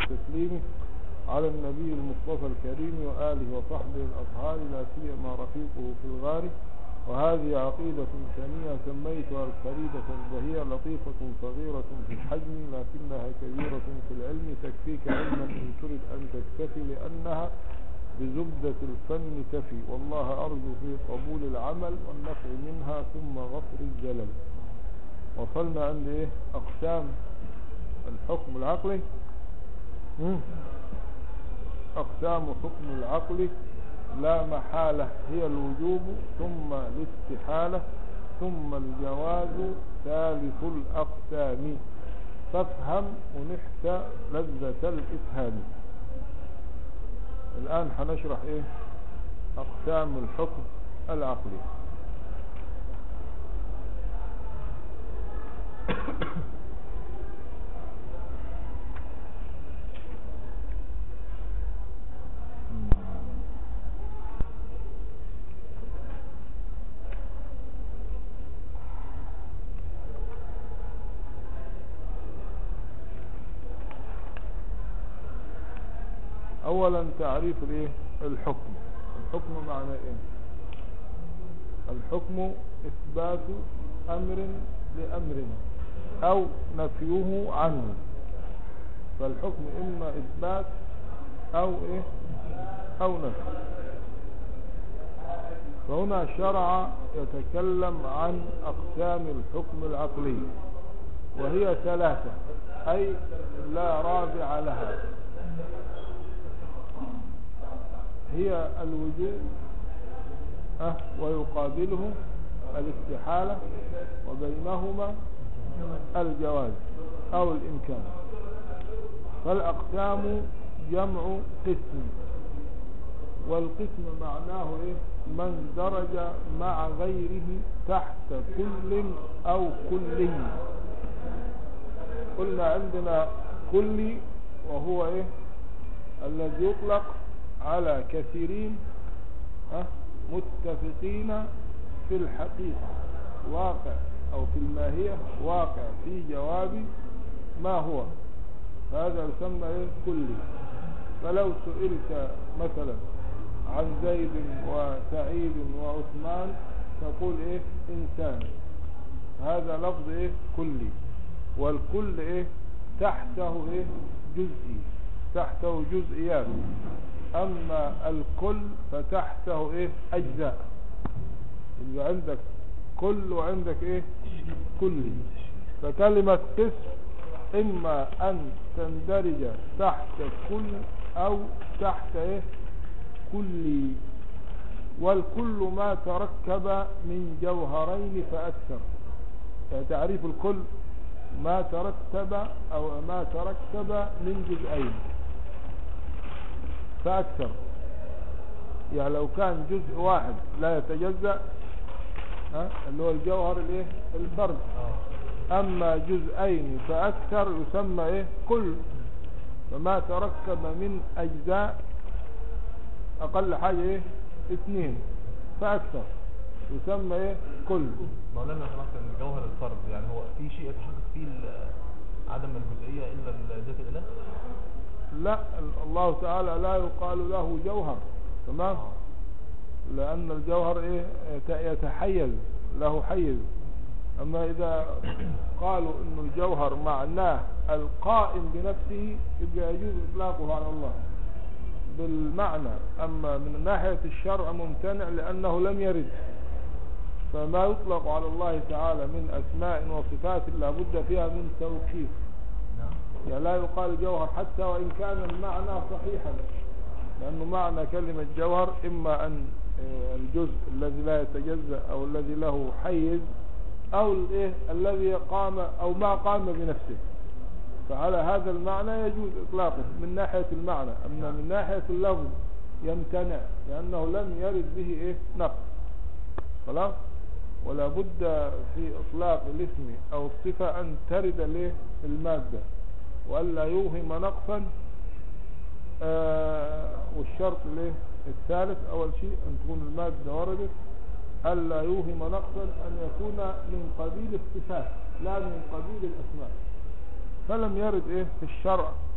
وتسليمه على النبي المصطفى الكريم وآله وصحبه الأطهار لا سيما رفيقه في الغار وهذه عقيدة ثانية سميتها الفريدة الزهية لطيفة صغيرة في الحجم لكنها كبيرة في العلم تكفيك علما إن تريد أن تكتفي لأنها بزبدة الفن تفي والله أرجو في قبول العمل والنفع منها ثم غفر الزلل وصلنا عند إيه أقسام الحكم العقلي مم. أقسام حكم العقل لا محالة هي الوجوب ثم الاستحالة ثم الجواز ثالث الأقسام فافهم ونحت لذة الإفهام الآن هنشرح إيه أقسام الحكم العقلي اولا تعريف الايه الحكم الحكم معنى ايه الحكم اثبات امر لامر او نفيه عنه فالحكم اما اثبات او ايه او نفي فهنا شرع يتكلم عن اقسام الحكم العقلي وهي ثلاثة اي لا رابع لها هي الوجود أه ويقابله الاستحالة وبينهما الجواز أو الإمكان فالأقسام جمع قسم والقسم معناه إيه من درج مع غيره تحت كل أو كلي قلنا عندنا كلي وهو إيه الذي يطلق على كثيرين متفقين في الحقيقة واقع أو في الماهية واقع في جواب ما هو هذا يسمى إيه كلي فلو سئلت مثلا عن زيد وسعيد وعثمان تقول إيه إنسان هذا لفظ إيه كلي والكل إيه تحته إيه جزئي تحته جزئيات اما الكل فتحته ايه اجزاء يبقى عندك كل وعندك ايه كلي فكلمة قسم اما ان تندرج تحت كل او تحت ايه كلي والكل ما تركب من جوهرين فاكثر يعني تعريف الكل ما ترتب او ما تركب من جزئين فأكثر يعني لو كان جزء واحد لا يتجزأ ها اللي هو الجوهر الايه الفرد اما جزئين فاكثر يسمى ايه كل فما تركب من اجزاء اقل حاجة ايه اثنين فاكثر يسمى ايه كل مولانا سمحت ان جوهر الفرد يعني هو في شيء يتحقق فيه عدم الجزئية الا ذات الاله لا الله تعالى لا يقال له جوهر تمام لأن الجوهر إيه يتحيز له حيز أما إذا قالوا أن الجوهر معناه القائم بنفسه يبقى يجوز إطلاقه على الله بالمعنى أما من ناحية الشرع ممتنع لأنه لم يرد فما يطلق على الله تعالى من أسماء وصفات لابد فيها من توقيف يعني لا يقال جوهر حتى وإن كان المعنى صحيحا لأنه معنى كلمة جوهر إما أن الجزء الذي لا يتجزأ أو الذي له حيز أو الإيه الذي قام أو ما قام بنفسه فعلى هذا المعنى يجوز إطلاقه من ناحية المعنى أما من ناحية اللفظ يمتنع لأنه لم يرد به إيه نقص خلاص ولا بد في إطلاق الاسم أو الصفة أن ترد له المادة وألا يوهم نقصا آه والشرط له الثالث أول شيء أن تكون المادة وردت ألا يوهم نقصا أن يكون من قبيل الصفات لا من قبيل الأسماء فلم يرد إيه في الشرع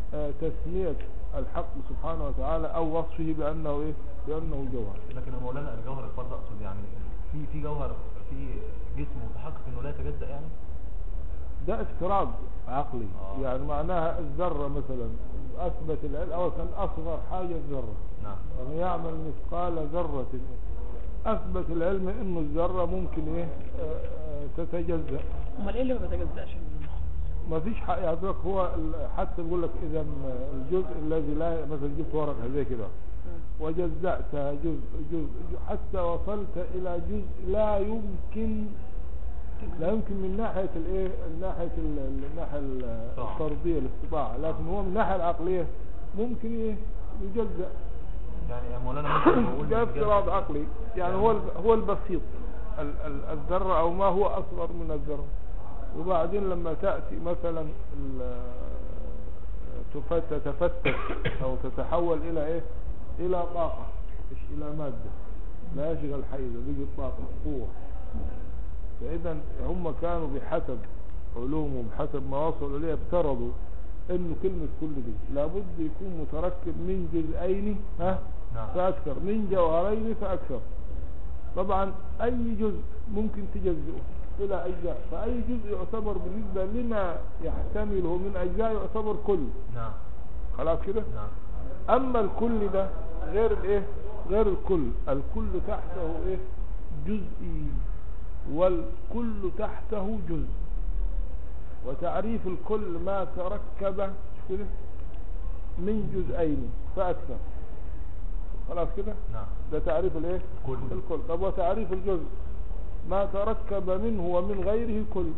آه، تسمية الحق سبحانه وتعالى او وصفه بانه ايه بانه جوهر لكن يا مولانا الجوهر الفرد اقصد يعني في في جوهر في جسم متحقق انه لا يتجزأ يعني ده افتراض عقلي آه. يعني معناها الذرة مثلا اثبت العلم او كان اصغر حاجة الذرة نعم يعني يعمل مثقال ذرة اثبت العلم انه الذرة ممكن ايه آه، آه، تتجزأ امال ايه اللي ما بيتجزأش منه؟ ما فيش حق يعني حضرتك هو ال- حتى بيقول لك اذا الجزء الذي لا مثلا جبت ورقه زي كده وجزأتها جزء جزء جزء حتى وصلت الى جزء لا يمكن لا يمكن من ناحيه الايه من ناحيه ال- ال- الناحيه ال- استطاعة. الفرديه الاستطاعه لكن هو من الناحيه العقليه ممكن ايه يجزأ يعني يا مولانا ممكن نقول ده بالجزء- افتراض عقلي يعني هو ال- هو البسيط ال- ال- الذرة او ما هو اصغر من الذرة وبعدين لما تأتي مثلا ال- تف- تتفتت او تتحول الى ايه الى طاقة مش الى مادة لا يشغل حيزة بيجي طاقة قوة فاذا هم كانوا بحسب علومهم بحسب ما وصلوا اليه افترضوا انه كلمة كل دي لابد يكون متركب من جزئين ها نعم فأكثر من جوهرين فأكثر طبعا أي جزء ممكن تجزئه إلى أجزاء فأي جزء يعتبر بالنسبة لما يحتمله من أجزاء يعتبر كل نعم خلاص كده نعم أما الكل ده غير الإيه غير الكل الكل تحته إيه جزئي والكل تحته جزء وتعريف الكل ما تركب شو كده من جزئين فأكثر خلاص كده نعم ده تعريف الايه الكل. الكل طب وتعريف الجزء ما تركب منه ومن غيره كل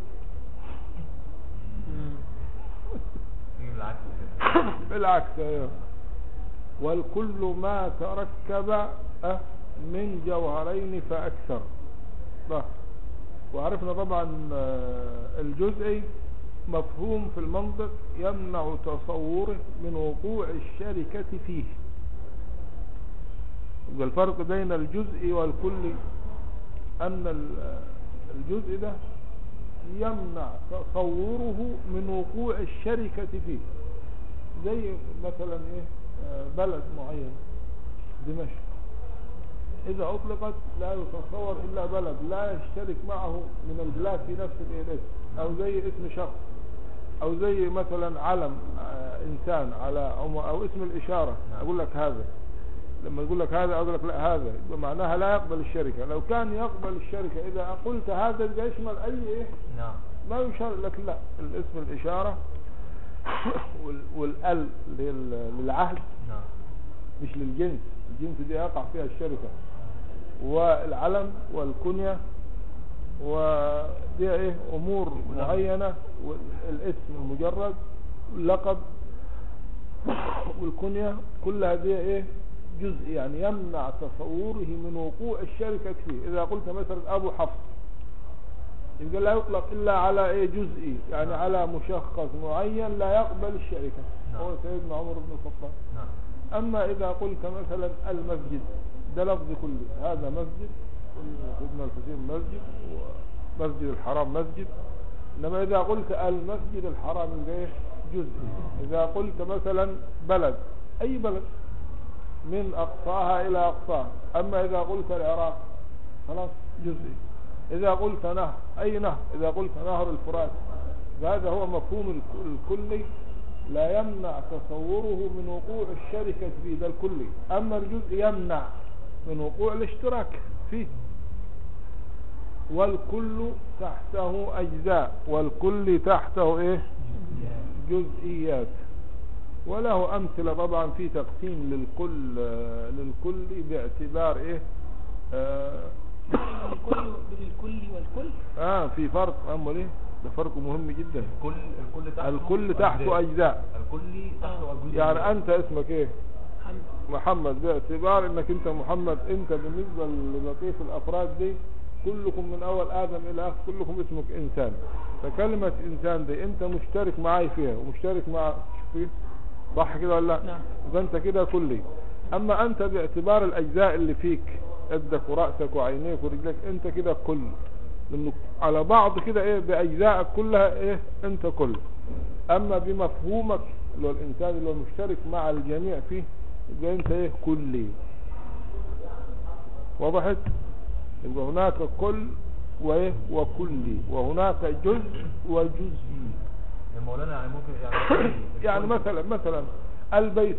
نيجي بالعكس كده بالعكس ايوه والكل ما تركب أه من جوهرين فأكثر ده وعرفنا طبعا آه، الجزئي مفهوم في المنطق يمنع تصوره من وقوع الشركة فيه يبقى الفرق بين الجزء والكل أن ال- الجزء ده يمنع تصوره من وقوع الشركة فيه زي مثلا ايه آه، بلد معين دمشق إذا أطلقت لا يتصور إلا بلد لا يشترك معه من البلاد في نفس الاسم أو زي اسم شخص أو زي مثلا علم آه، إنسان على عم- أو اسم الإشارة نعم. أقول لك هذا لما يقول لك هذا أقول لك لا هذا يبقى معناها لا يقبل الشركة لو كان يقبل الشركة إذا قلت هذا يبقى يشمل أي إيه نعم ما يشار لك لا الاسم الإشارة وال- والال لل- للعهد نعم مش للجنس الجنس دي يقع فيها الشركة والعلم والكنية ودي ايه امور معينة والاسم المجرد اللقب والكنية كل هذه ايه جزء يعني يمنع تصوره من وقوع الشركة فيه اذا قلت مثلا ابو حفص يبقى لا يطلق الا على ايه جزئي يعني نعم. على مشخص معين لا يقبل الشركة نعم. هو سيدنا عمر بن الخطاب نعم أما إذا قلت مثلا المسجد ده لفظ كله هذا مسجد سيدنا الحسين مسجد ومسجد الحرام مسجد إنما إذا قلت المسجد الحرام يبقى إيه؟ جزئي إذا قلت مثلا بلد أي بلد من أقصاها إلى أقصاها أما إذا قلت العراق خلاص جزئي إذا قلت نهر أي نهر إذا قلت نهر الفرات فهذا هو مفهوم الك- الكلي لا يمنع تصوره من وقوع الشركة فيه ده الكلي أما الجزء يمنع من وقوع الاشتراك فيه والكل تحته أجزاء والكل تحته إيه جزئيات وله أمثلة طبعا في تقسيم للكل آه، للكل باعتبار إيه آه, الكل بالكل والكل آه في فرق أمال إيه ده فرق مهم جدا الكل الكل تحته الكل تحته أجزاء الكل تحته أجزاء يعني أنت اسمك إيه حمد محمد باعتبار انك انت محمد انت بالنسبة لبقية الافراد دي كلكم من اول ادم الى اخر كلكم اسمك انسان فكلمة انسان دي انت مشترك معي فيها ومشترك مع فيه صح كده ولا لا نعم. يبقى انت كده كلي اما انت باعتبار الاجزاء اللي فيك يدك ورأسك وعينيك ورجلك انت كده كل لانه على بعض كده ايه باجزائك كلها ايه انت كل اما بمفهومك اللي هو الانسان اللي هو مشترك مع الجميع فيه يبقى انت ايه كلي وضحت يبقى هناك كل وايه وكلي وهناك جزء وجزئي يا مولانا يعني ممكن يعني يعني مثلا مثلا البيت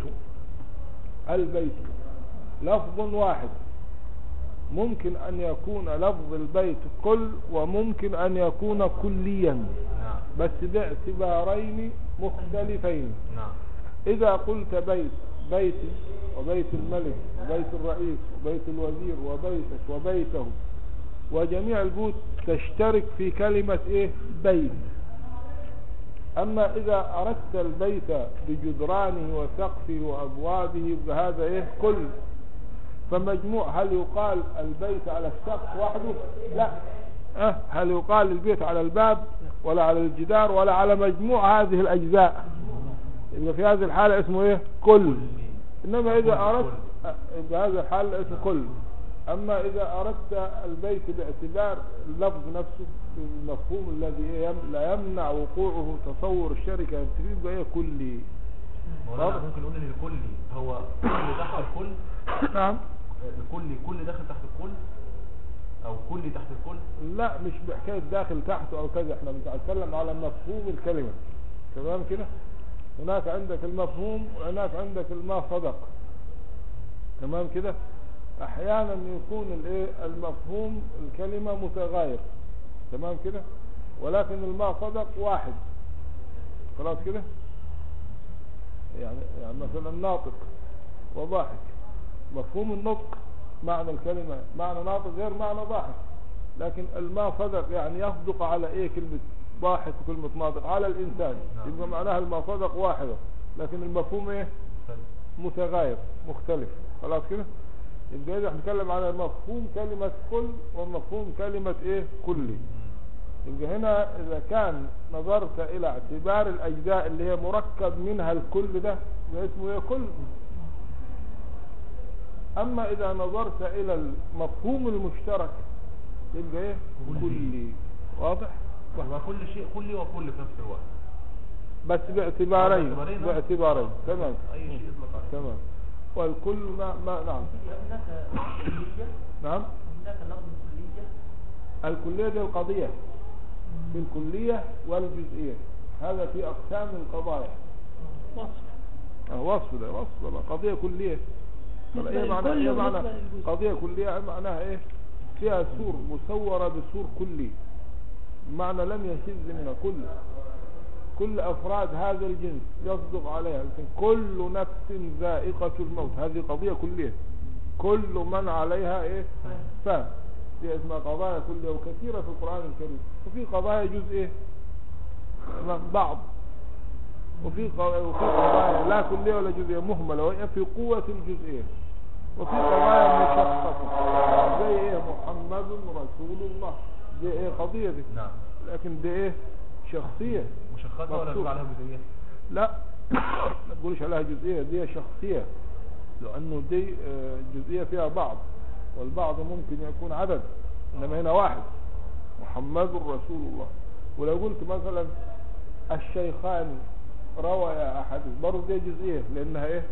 البيت لفظ واحد ممكن ان يكون لفظ البيت كل وممكن ان يكون كليا نعم بس باعتبارين مختلفين نعم اذا قلت بيت بيتي وبيت الملك وبيت الرئيس وبيت الوزير وبيتك وبيته وجميع البيوت تشترك في كلمة ايه بيت اما اذا اردت البيت بجدرانه وسقفه وابوابه فهذا ايه كل فمجموع هل يقال البيت على السقف وحده لا أه هل يقال البيت على الباب ولا على الجدار ولا على مجموع هذه الاجزاء يبقى في هذه الحالة اسمه ايه كل انما اذا كل- اردت يبقى هذا الحال اسمه كل اما اذا اردت البيت باعتبار اللفظ نفسه المفهوم الذي يم- لا يمنع وقوعه تصور الشركة فيه يبقى ايه كلي مولانا واضح. ممكن نقول ان الكلي هو كل تحت الكل نعم الكلي كل داخل تحت الكل او كلي تحت الكل لا مش بحكاية داخل تحته او كذا احنا بنتكلم على مفهوم الكلمة تمام كده هناك عندك المفهوم وهناك عندك الما صدق تمام كده احيانا يكون الايه المفهوم الكلمة متغاير تمام كده ولكن الما صدق واحد خلاص كده يعني يعني مثلا ناطق وضاحك مفهوم النطق معنى الكلمة معنى ناطق غير معنى ضاحك لكن الما صدق يعني يصدق على ايه كلمة ضاحك وكلمة ناطق على الانسان نعم. يبقى معناها الما صدق واحدة لكن المفهوم ايه متغاير مختلف خلاص كده يبقى اذا هنتكلم على مفهوم كلمة كل ومفهوم كلمة ايه كلي يبقى هنا اذا كان نظرت الى اعتبار الاجزاء اللي هي مركب منها الكل ده يبقى اسمه ايه كل اما اذا نظرت الى المفهوم المشترك يبقى ايه كلي. كلي واضح يبقى كل شيء كلي وكل في نفس الوقت بس باعتبارين باعتبارين، آه. باعتبارين تمام اي شيء يطلق عليه تمام والكل ما, ما نعم هناك كلية نعم هناك لفظ كلية الكلية دي القضية في الكلية والجزئية هذا في أقسام القضايا وصف آه، وصف ده وصف ده قضية كلية طب بالنسبة ايه معنى للكل ايه معنى وبالنسبة للجزء. قضية كلية معناها ايه فيها سور مصورة بسور كلي معنى لم يشذ منها كل كل افراد هذا الجنس يصدق عليها لكن كل نفس ذائقة الموت هذه قضية كلية كل من عليها ايه فهم دي اسمها قضايا كلية وكثيرة في القرآن الكريم وفي قضايا جزئية بعض وفي ق- وفي قضايا لا كلية ولا جزئية مهملة وهي في قوة الجزئية وفي قضايا مشخصة زي ايه محمد رسول الله دي ايه قضية دي نعم لكن دي ايه شخصية مشخصة ولا مكتوب. تقول عليها جزئية لا ما تقولش عليها جزئية دي شخصية لأنه دي آه، جزئية فيها بعض والبعض ممكن يكون عدد إنما هنا واحد محمد رسول الله ولو قلت مثلا الشيخان روى أحاديث برضه دي جزئية لأنها إيه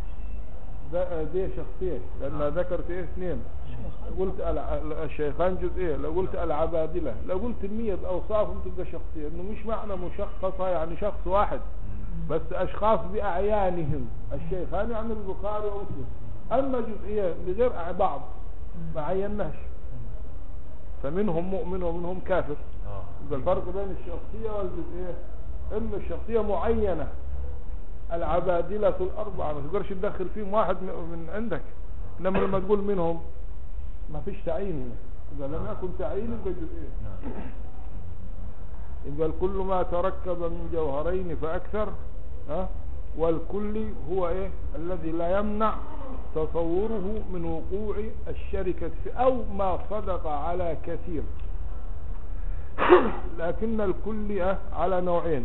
ده- دي شخصية لأنها نعم. ذكرت إيه اثنين قلت الع- الشيخان جزئية لو قلت العبادلة لو قلت المية بأوصافهم تبقى شخصية إنه مش معنى مشخصة يعني شخص واحد بس أشخاص بأعيانهم الشيخان يعني البخاري ومسلم أما جزئية لغير أع- بعض ما عيناش فمنهم مؤمن ومنهم كافر اه يبقى الفرق بين الشخصية والجزئية إن الشخصية معينة العبادلة الأربعة ما تقدرش تدخل فيهم واحد م- من عندك إنما لما تقول منهم ما فيش تعيين هنا إذا لم يكن تعيين يبقى جزئية نعم يبقى الكل ما تركب من جوهرين فأكثر ها والكل هو ايه الذي لا يمنع تصوره من وقوع الشركة في او ما صدق على كثير لكن الكل اه على نوعين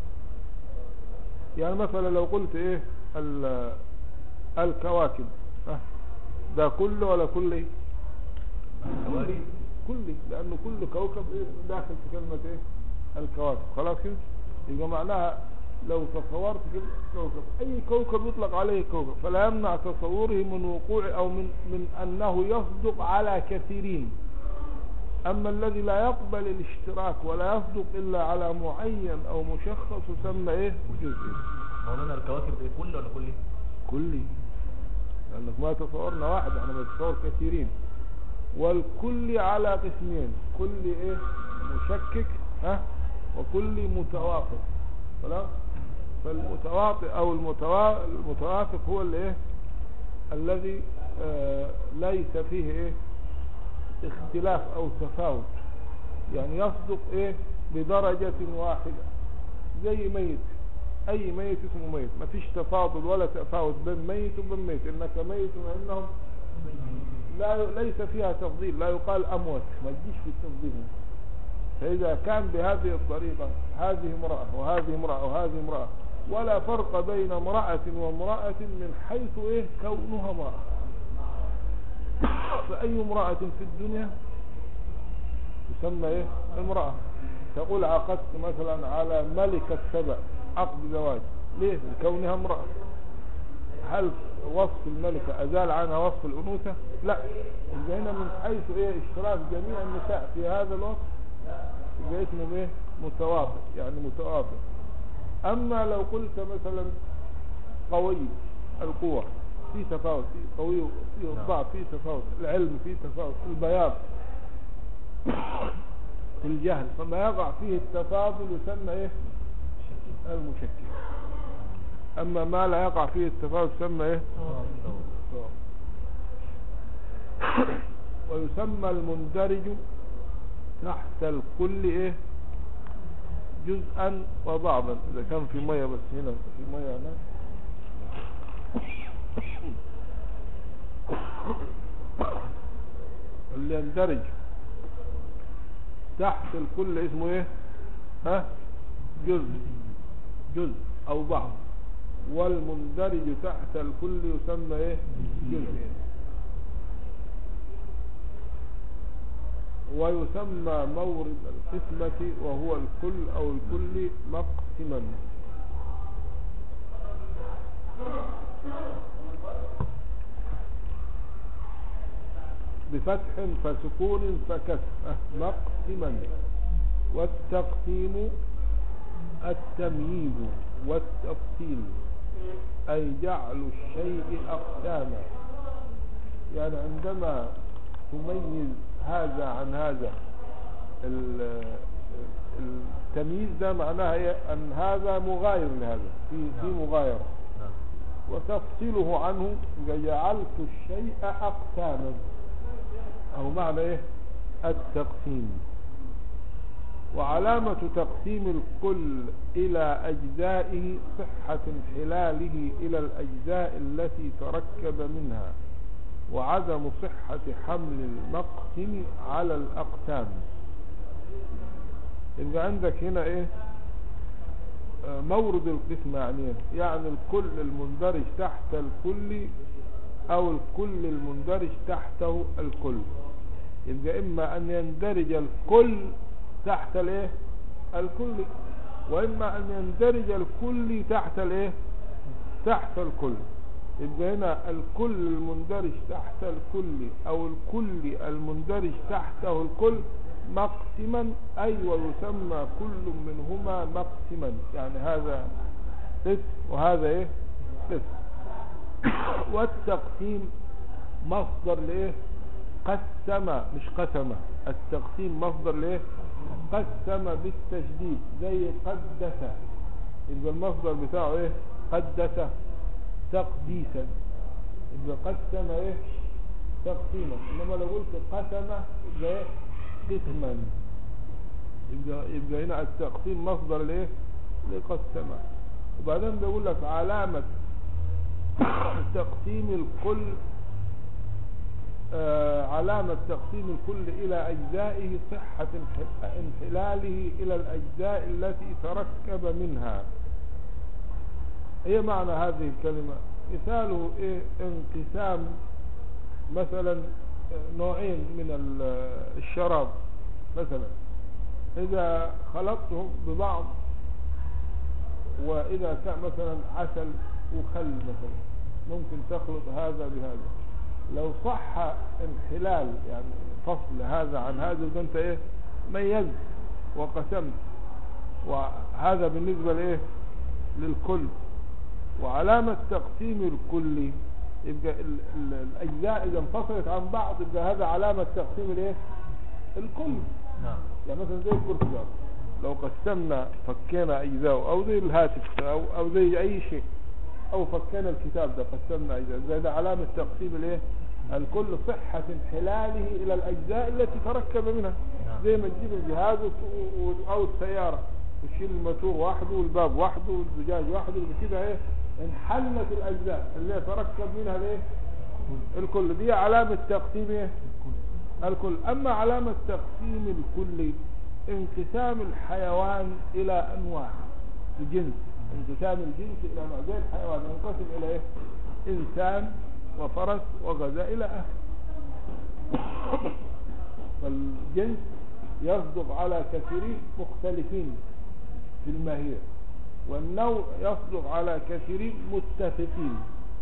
يعني مثلا لو قلت ايه ال- الكواكب ها ده كل ولا كلي الكواكب. كلي لانه كل كوكب إيه داخل في كلمة ايه الكواكب خلاص كده يبقى معناها لو تصورت كده كوكب اي كوكب يطلق عليه كوكب فلا يمنع تصوره من وقوع او من من انه يصدق على كثيرين اما الذي لا يقبل الاشتراك ولا يصدق الا على معين او مشخص يسمى ايه جزئي مولانا الكواكب ايه كل ولا كلي كلي لانك ما تصورنا واحد احنا بنتصور كثيرين والكل على قسمين كل ايه مشكك ها وكل متوافق خلاص فالمتواطئ او المتوا- المتوافق هو اللي ايه الذي آه ليس فيه ايه اختلاف او تفاوت يعني يصدق ايه بدرجة واحدة زي ميت اي ميت اسمه ميت ما فيش تفاضل ولا تفاوت بين ميت وبين ميت انك ميت وانهم لا ليس فيها تفضيل لا يقال اموت ما تجيش في التفضيل فاذا كان بهذه الطريقة هذه امرأة وهذه امرأة وهذه امرأة ولا فرق بين امرأة وامرأة من حيث ايه كونها امرأة فاي امرأة في الدنيا تسمى ايه امرأة تقول عقدت مثلا على ملكة سبع عقد زواج ليه لكونها امرأة هل وصف الملكة أزال عنها وصف الأنوثة لا إذا هنا من حيث إيه اشتراك جميع النساء في هذا الوصف يبقى اسمه إيه متوافق يعني متوافق أما لو قلت مثلا قوي القوة في تفاوت في قوي في الضعف في تفاوت العلم في تفاوت البياض في الجهل فما يقع فيه التفاضل يسمى ايه المشكل اما ما لا يقع فيه التفاضل يسمى ايه سواء. ويسمى المندرج تحت الكل ايه جزءا وبعضا اذا كان في ميه بس هنا في ميه هنا اللي يندرج تحت الكل اسمه ايه ها جزء جزء او بعض والمندرج تحت الكل يسمى ايه جزء ويسمى مورد القسمة وهو الكل او الكل مقسما بفتح فسكون فكسر مقسما والتقسيم التمييز والتفصيل أي جعل الشيء أقساما يعني عندما تميز هذا عن هذا ال- التمييز ده معناها إيه؟ أن هذا مغاير لهذا في في مغايرة نعم وتفصيله عنه جعلت الشيء أقساما أو معنى إيه التقسيم وعلامة تقسيم الكل إلى أجزائه صحة انحلاله إلى الأجزاء التي تركب منها وعدم صحة حمل المقسم على الأقسام يبقى عندك هنا إيه آه، مورد القسم يعني إيه؟ يعني الكل المندرج تحت الكل أو الكل المندرج تحته الكل يبقى إما أن يندرج الكل تحت الايه الكل واما ان يندرج الكل تحت الايه تحت الكل يبقى هنا الكل المندرج تحت الكل او الكل المندرج تحته الكل مقسما اي ويسمى كل منهما مقسما يعني هذا قسم وهذا ايه قسم والتقسيم مصدر لايه قسم مش قسم التقسيم مصدر لايه قسم بالتشديد زي قدس يبقى المصدر بتاعه ايه قدس تقديسا يبقى قسم ايه تقسيما انما لو قلت قسم يبقى ايه قسما يبقى يبقى هنا التقسيم مصدر لايه لقسم وبعدين بيقول لك علامة تقسيم الكل آه، علامة تقسيم الكل إلى أجزائه صحة انح- انحلاله إلى الأجزاء التي تركب منها إيه معنى هذه الكلمة مثاله إيه انقسام مثلا آه، نوعين من ال- الشراب مثلا إذا خلطتهم ببعض وإذا كان مثلا عسل وخل مثلا ممكن تخلط هذا بهذا لو صح انحلال يعني فصل هذا عن هذا يبقى انت ايه ميزت وقسمت وهذا بالنسبة لايه للكل وعلامة تقسيم الكل يبقى ال ال الأجزاء إذا انفصلت عن بعض يبقى هذا علامة تقسيم الايه الكل نعم يعني مثلا زي الكرسي ده لو قسمنا فكينا أجزاء أو زي الهاتف أو, أو زي أي شيء أو فكينا الكتاب ده قسمنا أجزاء زي ده علامة تقسيم الايه الكل صحة انحلاله إلى الأجزاء التي تركب منها نعم. زي ما تجيب الجهاز وت- و- أو السيارة وتشيل الماتور وحده والباب وحده والزجاج وحده كده ايه انحلت الأجزاء اللي يتركب منها الايه الكل دي علامة تقسيم ايه الكل أما علامة تقسيم الكل انقسام الحيوان إلى أنواع الجنس انقسام الجنس إلى أنواع زي الحيوان ينقسم إلى إيه؟ إنسان وفرس وغزاء إلى آخر فالجنس يصدق على كثيرين مختلفين في الماهية والنوع يصدق على كثيرين متفقين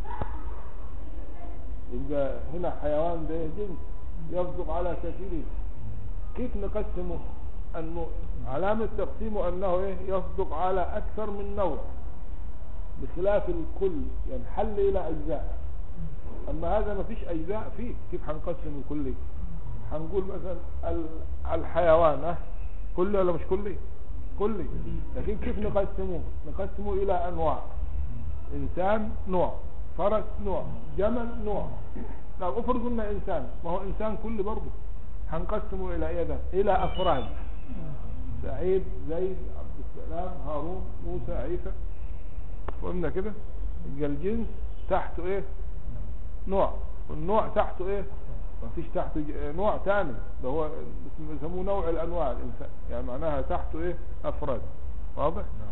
يبقى هنا حيوان ده جنس يصدق على كثيرين كيف نقسمه انه علامة تقسيمه انه ايه يصدق على اكثر من نوع بخلاف الكل ينحل الى اجزاء اما هذا ما فيش اجزاء فيه كيف هنقسم الكل هنقول مثلا ال- الحيوان اه كلي ولا مش كلي كلي لكن كيف نقسمه نقسمه الى انواع انسان نوع فرس نوع جمل نوع لو افرض قلنا انسان ما هو انسان كل برضه هنقسمه الى ايه ده الى افراد سعيد زيد عبد السلام هارون موسى عيسى فهمنا كده يبقى الجنس تحته ايه نوع والنوع تحته ايه ما فيش تحته ج- نوع تاني ده هو اسمه- يسموه نوع الانواع الانسان يعني معناها تحته ايه افراد واضح نعم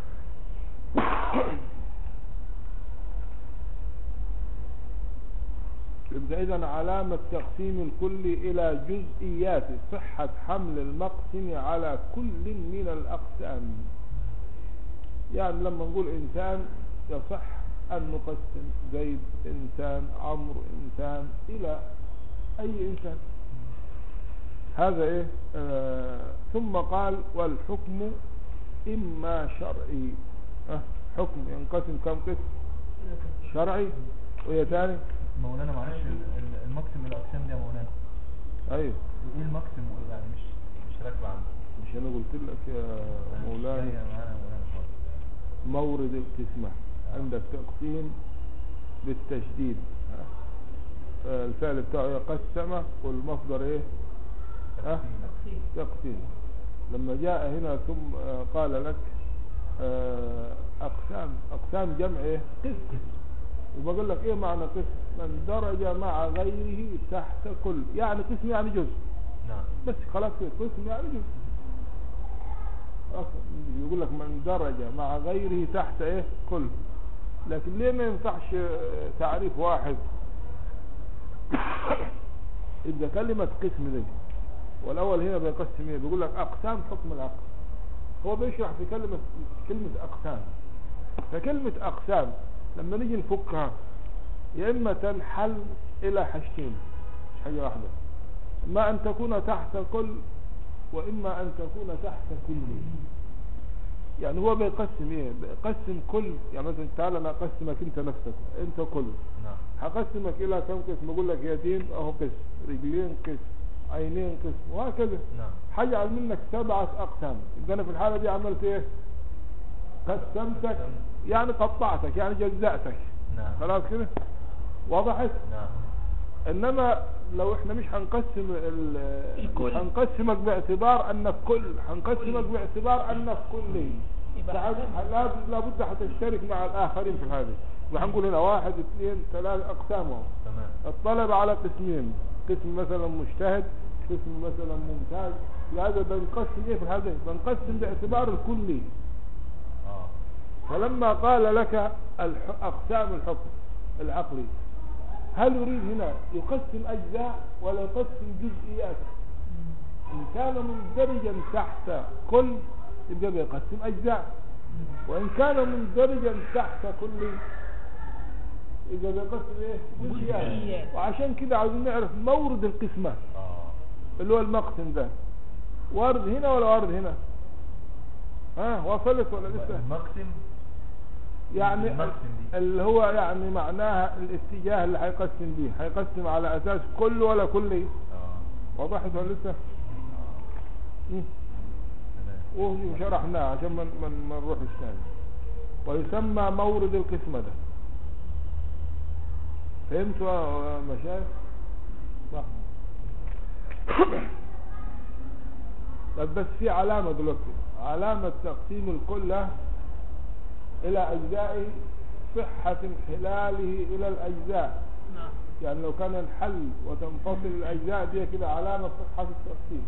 يبقى اذا علامة تقسيم الكل الى جزئيات صحة حمل المقسم على كل من الاقسام يعني لما نقول انسان يصح ان نقسم زيد انسان عمرو انسان الى اي انسان هذا ايه آه ثم قال والحكم اما شرعي آه حكم ينقسم كم قسم شرعي وايه تاني مولانا معلش ال- ال- الماكسيم الاقسام دي يا مولانا ايوه ايه الماكسيم وايه يعني مش مش راكبه عندي مش انا قلت لك يا مولانا جاية معانا يا مولانا خالص. مورد القسمة عندك تقسيم بالتشديد ها؟ آه، الفعل بتاعه يقسم والمصدر ايه ها؟ تقسيم. تقسيم لما جاء هنا ثم آه، قال لك آه، اقسام اقسام جمع ايه قسم وبقول لك ايه معنى قسم من درج مع غيره تحت كل يعني قسم يعني جزء نعم بس خلاص كده قسم يعني جزء أصلاً يقول لك من درج مع غيره تحت ايه كل لكن ليه ما ينفعش آه، تعريف واحد يبقى كلمة قسم دي والأول هنا بيقسم ايه بيقول لك أقسام حكم العقل هو بيشرح في كلمة كلمة أقسام فكلمة أقسام لما نيجي نفكها يا إما تنحل إلى حاجتين مش حاجة واحدة إما أن تكون تحت كل وإما أن تكون تحت كل يعني هو بيقسم إيه بيقسم كل يعني مثلا تعالى أنا أقسمك أنت نفسك أنت كل نعم هقسمك إلى كم قسم أقول لك يدين أهو قسم رجلين قسم عينين قسم وهكذا نعم هجعل منك سبعة أقسام يبقى أنا في الحالة دي عملت إيه قسمتك يعني قطعتك يعني جزأتك نعم خلاص كده وضحت نعم انما لو احنا مش هنقسم ال- الكل. مش هنقسمك باعتبار انك كل هنقسمك باعتبار انك كلي يبقى فعاد- حسب. لا- لابد هتشترك مع الاخرين في هذه وهنقول هنا واحد اثنين ثلاثة اقسامهم تمام الطلب على قسمين قسم مثلا مجتهد قسم مثلا ممتاز هذا بنقسم ايه في هذا بنقسم باعتبار الكلي اه فلما قال لك الح- أقسام الحكم العقلي هل يريد هنا يقسم أجزاء ولا يقسم جزئيات إن كان مندرجا تحت كل يبقى بيقسم أجزاء وإن كان مندرجا تحت كل إذا بقسم إيه جزئيات جزئيات. وعشان كده عاوزين نعرف مورد القسمة اه اللي هو المقسم ده وارد هنا ولا وارد هنا ها وصلت ولا لسه المقسم يعني المقسم دي. اللي هو يعني معناها الاتجاه اللي هيقسم بيه هيقسم على اساس كل ولا كلي اه وضحت ولا لسه مم. تمام وشرحناه عشان ما ما ما نروحش ثاني ويسمى مورد القسمة ده فهمتوا يا مشايخ صح طب بس في علامة دلوقتي علامة تقسيم الكلة إلى أجزاء صحة انحلاله إلى الأجزاء نعم يعني لو كان انحل وتنفصل الأجزاء دي كده علامة صحة التقسيم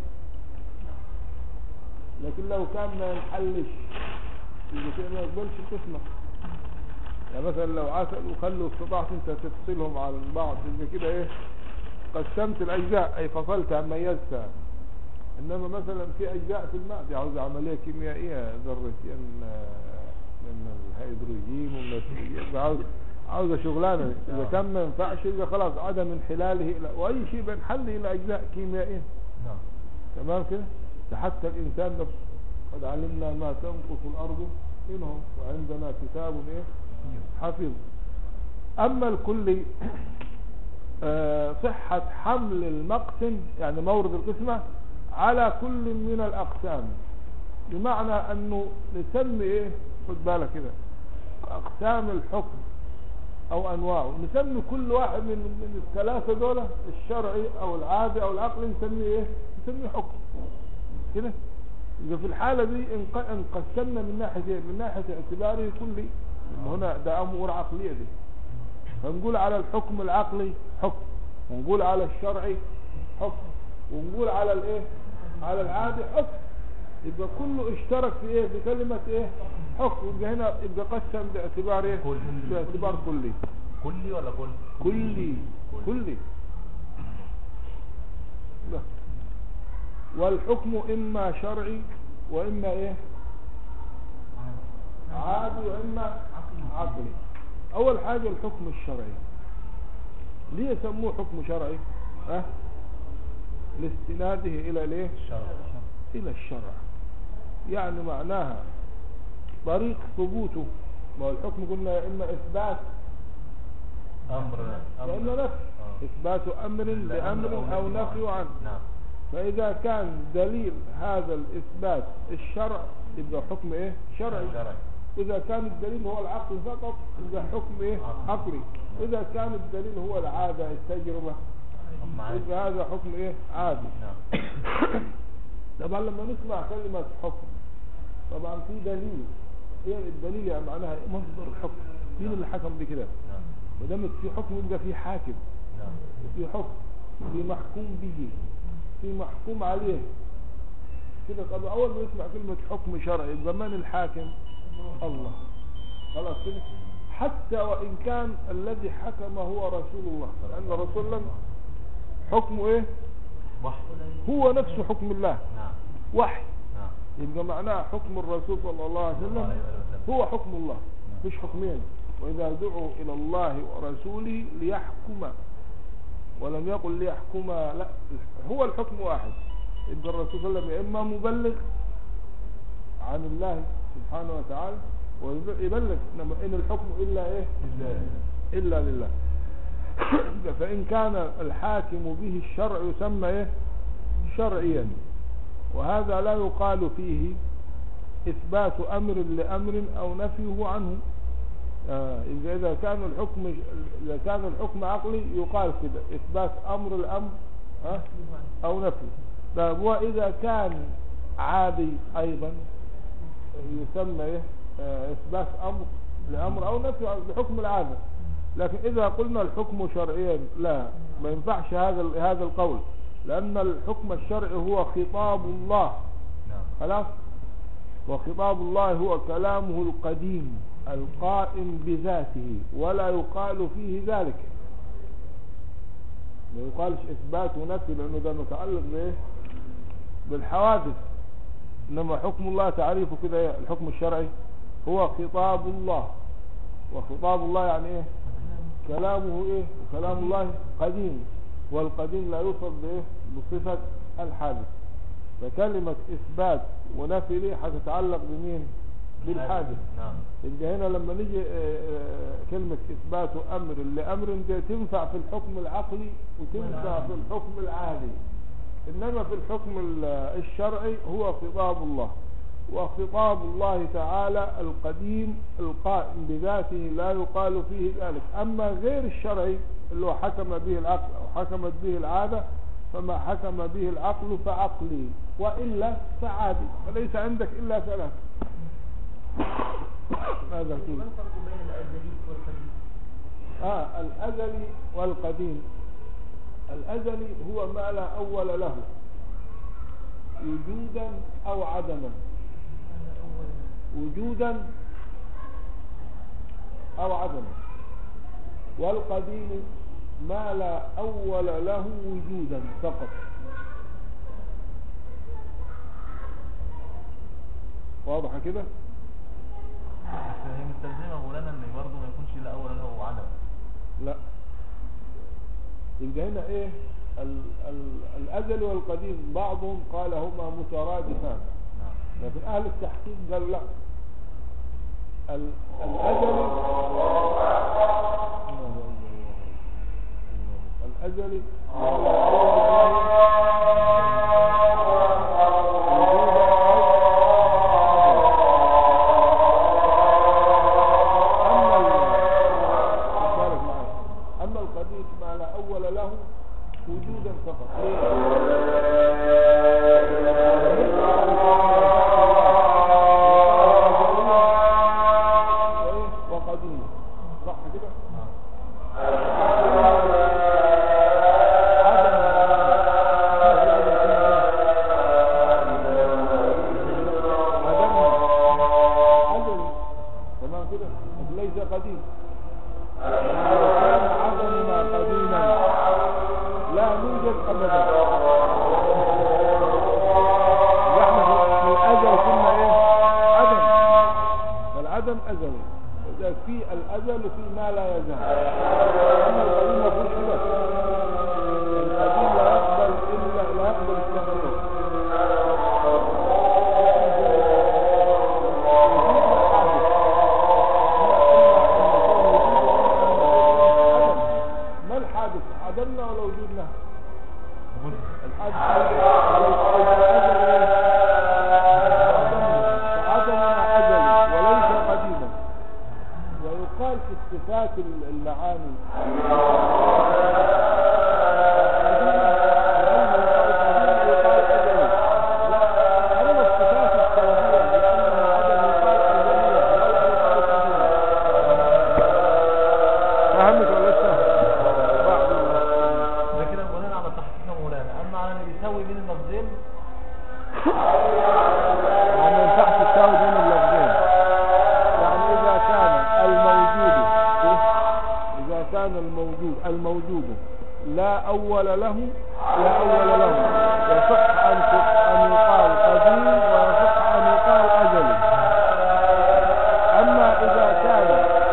لكن لو كان ما ينحلش يبقى كده ما يقبلش القسمة يعني مثلا لو عسل وخلوا استطعت انت تفصلهم عن بعض يبقى كده ايه قسمت الأجزاء أي فصلتها ميزتها إنما مثلا في أجزاء في الماء دي عاوزة عملية كيميائية ذرتين آه، من الهيدروجين ومن الأكسجين عاوز عاوزة شغلانة دي. إذا كان ما ينفعش يبقى خلاص عدم انحلاله إلى وأي شيء بينحل إلى أجزاء كيميائية نعم تمام كده ده حتى الإنسان نفسه قد علمنا ما تنقص الأرض منهم وعندنا كتاب إيه حفظ أما الكلي آه، صحة حمل المقسم يعني مورد القسمة على كل من الأقسام بمعنى أنه نسمي إيه خد بالك كده أقسام الحكم أو أنواعه نسمي كل واحد من, من الثلاثة دول الشرعي أو العادي أو العقلي نسميه إيه نسميه حكم كده يبقى في الحالة دي إن ق- إن قسمنا من ناحية إيه؟ من ناحية اعتباره كلي إن هنا ده أمور عقلية دي فنقول على الحكم العقلي حكم ونقول على الشرعي حكم ونقول على الايه على العادي حكم يبقى كله اشترك في ايه بكلمة ايه حكم يبقى هنا يبقى قسم باعتبار ايه كل. باعتبار كلي كلي ولا كل كلي كلي لا. والحكم اما شرعي واما ايه عادي واما عقلي اول حاجة الحكم الشرعي ليه يسموه حكم شرعي ها لاستناده الى الايه الشرع الى الشرع يعني معناها طريق ثبوته ما هو الحكم قلنا يا اما اثبات امر يا اما نفي آه. اثبات امر بامر او نفي عنه نعم فاذا كان دليل هذا الاثبات الشرع يبقى حكم ايه شرعي شرعي إذا كان الدليل هو العقل فقط يبقى حكم إيه؟ عقلي إذا كان الدليل هو العادة التجربة حكم عادي يبقى هذا حكم إيه؟ عادي نعم طبعا لما نسمع كلمة حكم طبعا في دليل إيه الدليل يعني معناها إيه؟ مصدر الحكم مين اللي حكم بكده؟ نعم ما دام في حكم يبقى في حاكم نعم في حكم في محكوم به في محكوم عليه كده طب اول ما نسمع كلمة حكم شرعي يبقى من الحاكم الله خلاص كده حتى وان كان الذي حكم هو رسول الله لان رسول الله حكمه ايه وحي هو نفسه حكم الله نعم وحي نعم يبقى معناه حكم الرسول صلى الله عليه صلى الله وسلم عليه وسلم. هو حكم الله مش حكمين وإذا دعوا إلى الله ورسوله ليحكم ولم يقل ليحكم لا هو الحكم واحد يبقى الرسول صلى الله عليه وسلم يا إما مبلغ عن الله سبحانه وتعالى ويبلغ إنما إن الحكم إلا إيه لله إلا لله فإن كان الحاكم به الشرع يسمى إيه شرعيا وهذا لا يقال فيه إثبات أمر لأمر أو نفيه عنه آه إذا إذا كان الحكم إذا كان الحكم عقلي يقال كده إثبات أمر الأمر ها أو نفيه طيب وإذا كان عادي أيضا يسمى إيه آه إثبات أمر لأمر أو نفي بحكم العادة لكن إذا قلنا الحكم شرعيا لا ما ينفعش هذا هذا القول لأن الحكم الشرعي هو خطاب الله نعم خلاص وخطاب الله هو كلامه القديم القائم بذاته ولا يقال فيه ذلك ما يقالش إثبات ونفي لأنه ده متعلق بإيه بالحوادث إنما حكم الله تعريفه كده إيه؟ الحكم الشرعي هو خطاب الله وخطاب الله يعني ايه كلامه ايه كلام الله قديم والقديم لا يوصف بايه بصفة الحادث فكلمة اثبات ونفي دي هتتعلق بمين بالحادث نعم يبقى هنا لما نيجي آه، آه، كلمة إثبات أمر لأمر دي تنفع في الحكم العقلي وتنفع في الحكم العادي إنما في الحكم ال- الشرعي هو خطاب الله وخطاب الله تعالى القديم القائم بذاته لا يقال فيه ذلك أما غير الشرعي اللي هو حكم به العقل أو حكمت به العادة فما حكم به العقل فعقلي وإلا فعادي فليس عندك إلا ثلاث ماذا ما تقول الفرق بين الأزلي والقديم؟ آه الأزلي والقديم الأزلي هو ما لا أول له وجودا أو عدما هذا أول وجودا أو عدما والقديم ما لا أول له وجودا فقط واضحة كده بس هي مستلزمة مولانا ان برضه ما يكونش لا اول له عدم لا يبقى هنا ايه ال ال الأزل والقديم بعضهم قال هما مترادفان نعم لكن أهل التحقيق قالوا لا ال- الأزلي الأزلي ما لا أول له أما ال- بارك معك. أما القديم ما لا أول له وجودا فقط وقديم صح كده عدم تمام كده ليس قديم لو كان عدمنا قديما لا نوجد ابدا نحن في الازل كنا ايه عدم فالعدم ازلي اذا في الازل وفي ما لا يزال اما القديم ما فيش كده القديم لا يقبل الا لا يقبل التغير ما الحادث عدمنا ولا وجودنا وجود الحادث عدمنا أزلي وليس قديما ويقال في الصفات المعاني أما الصفات السلبية لأنه عدم يقال أزلية ولا يقال قديما فهمت ولا لسه؟ بعض الناس. ده كده بناء على تحقيق مولانا اما على اللي بيساوي بين اللفظين يعني ما ينفعش تساوي بين اللفظين يعني إذا كان الموجود إذا كان الموجود الموجود لا أول له لا أول له يصح أن ت- أن يقال قديم ويصح أن يقال أزلي أما إذا كان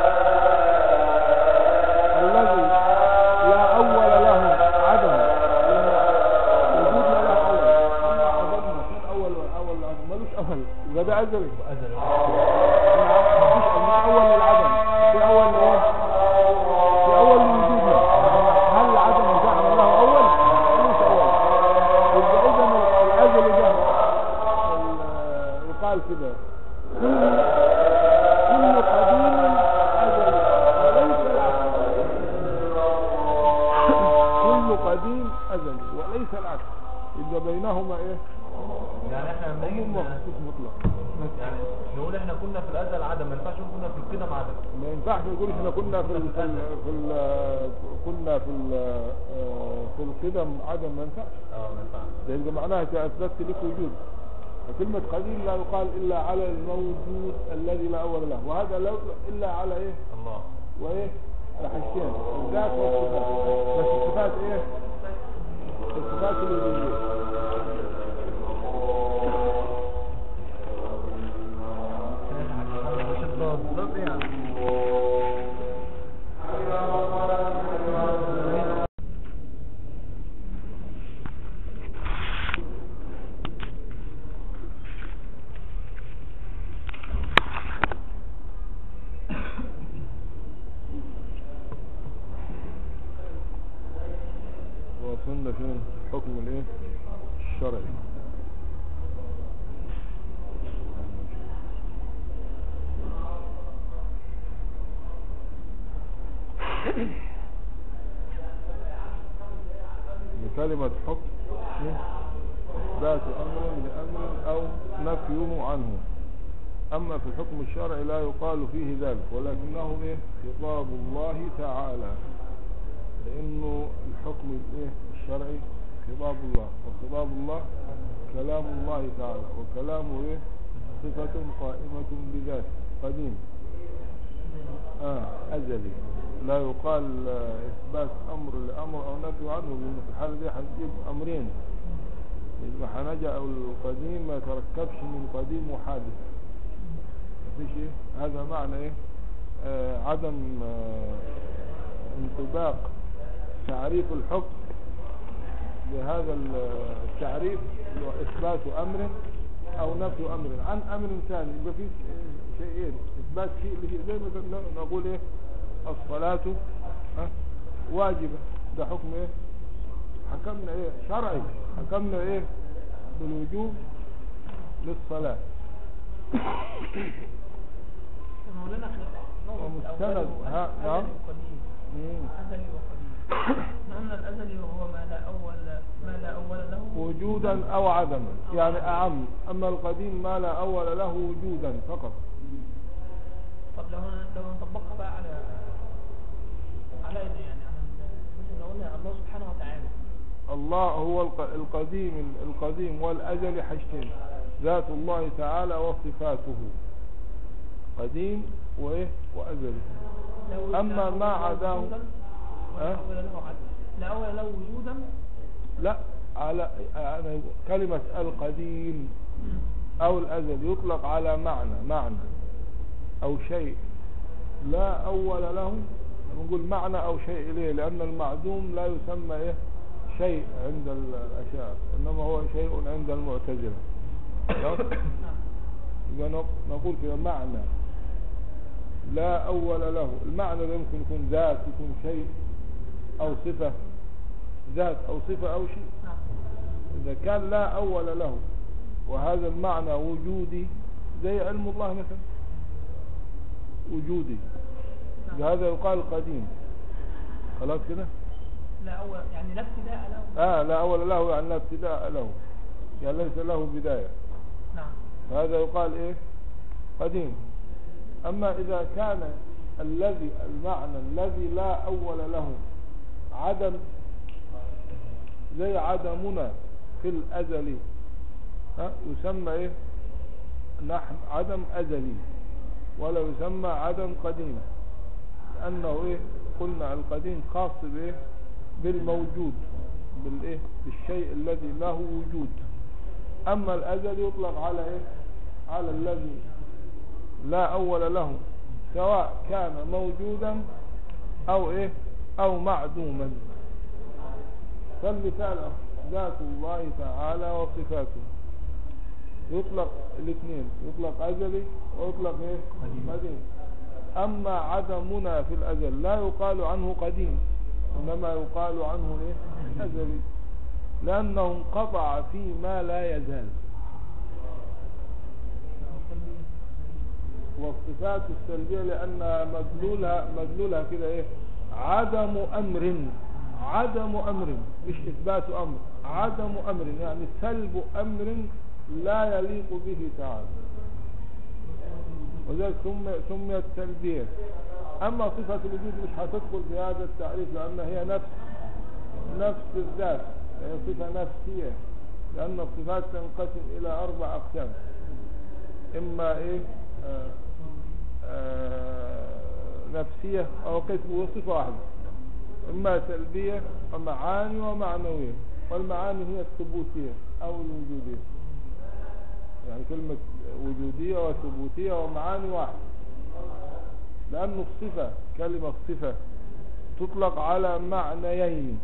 الذي لا أول له عدم وجودنا له أول أما عدمنا كان أول أول العدم ملوش أول يبقى ده أزلي وازل مفيش أول للعدم في أول إيه؟ في أول وجودنا هل العدم بتاعنا له أول؟ ملوش أول يبقى إذا الأزل ده ال- يقال كده كل كل قديم أزل وليس العكس كل قديم أزلي وليس العكس يبقى بينهما إيه؟ يعني احنا لما نيجي عموم ن- مخصوص مطلق يعني نقول احنا كنا في الازل عدم ما ينفعش نقول كنا في القدم عدم ما ينفعش نقول احنا كنا في ال في ال في ال كنا في ال في القدم عدم ما ينفعش اه ما ينفعش ده يبقى معناها انت اثبتت لك وجود فكلمة قديم لا يقال الا على الموجود الذي لا اول له وهذا لا يطلق الا على ايه الله وايه على حاجتين الذات والصفات بس الصفات ايه الصفات الوجودية كده يا حاج محمد باشا كلمة حكم إيه؟ إثبات أمر لأمر أو نفيه عنه أما في الحكم الشرعي لا يقال فيه ذلك ولكنه إيه؟ خطاب الله تعالى لأنه الحكم الإيه؟ الشرعي خطاب الله وخطاب الله كلام الله تعالى وكلامه إيه؟ صفة قائمة بذاته قديم آه أزلي لا يقال آه، إثبات أمر لأمر أو نفي عنه لأنه في الحالة دي هنجيب أمرين يبقى هنجع القديم ما يتركبش من قديم وحادث مفيش إيه هذا معنى إيه آه عدم آه انطباق تعريف الحكم بهذا التعريف اللي هو إثبات أمر أو نفي أمر عن أمر ثاني يبقى في شيئين إثبات شيء اللي زي مثلا نقول إيه الصلاة ها، واجبة ده حكم إيه حكمنا إيه شرعي حكمنا إيه بالوجوب للصلاة مولانا احنا ومستند ها نعم قديم مم. أزلي وقديم لأن الأزلي هو ما لا أول ما لا أول له وجودا أو عدما يعني أعم أما القديم ما لا أول له وجودا فقط طب لو لو نطبقها بقى على علينا يعني على ال- مثل لو قلنا الله سبحانه وتعالى الله هو الق- القديم القديم والأزل حاجتين ذات الله تعالى وصفاته قديم وإيه وأزل لو أما لا ما أول له عداه- وجوداً ولا ها؟ أول له عدل لا أول له وجودا لا على يعني كلمة القديم أو الأزل يطلق على معنى معنى أو شيء لا أول له نقول معنى أو شيء إليه لأن المعدوم لا يسمى إيه شيء عند الأشاعرة إنما هو شيء عند المعتزلة خلاص؟ يبقى نق- نقول كده معنى لا أول له المعنى ده يمكن يكون ذات يكون شيء أو صفة ذات أو صفة أو شيء نعم إذا كان لا أول له وهذا المعنى وجودي زي علم الله مثلا وجودي هذا يقال قديم خلاص كده لا أول يعني لا ابتداء له آه لا أول له يعني لا ابتداء له يعني ليس له بداية نعم هذا يقال إيه قديم أما إذا كان الذي المعنى الذي لا أول له عدم زي عدمنا في الأزل ها يسمى إيه نحن عدم أزلي ولا يسمى عدم قديم لأنه إيه قلنا القديم خاص بإيه بالموجود بالإيه بالشيء الذي له وجود أما الأزل يطلق على إيه على الذي لا أول له سواء كان موجودا أو إيه أو معدوما فالمثال ذات الله تعالى وصفاته يطلق الاثنين يطلق أزلي ويطلق إيه قديم أما عدمنا في الأزل لا يقال عنه قديم إنما يقال عنه إيه أزلي لأنه انقطع فيما لا يزال والصفات السلبية لأن مدلولها مدلولها كده إيه عدم أمر عدم أمر مش إثبات أمر عدم أمر يعني سلب أمر لا يليق به تعالى وذلك سمي- سميت سلبية أما صفة الوجود مش هتدخل في هذا التعريف لأن هي نفس نفس الذات هي صفة نفسية لأن الصفات تنقسم إلى أربع أقسام إما إيه آه آه نفسية أو قسم وصفة واحدة إما سلبية ومعاني ومعنوية والمعاني هي الثبوتية أو الوجودية يعني كلمة وجودية وثبوتية ومعاني واحد لأن الصفة كلمة صفة تطلق على معنيين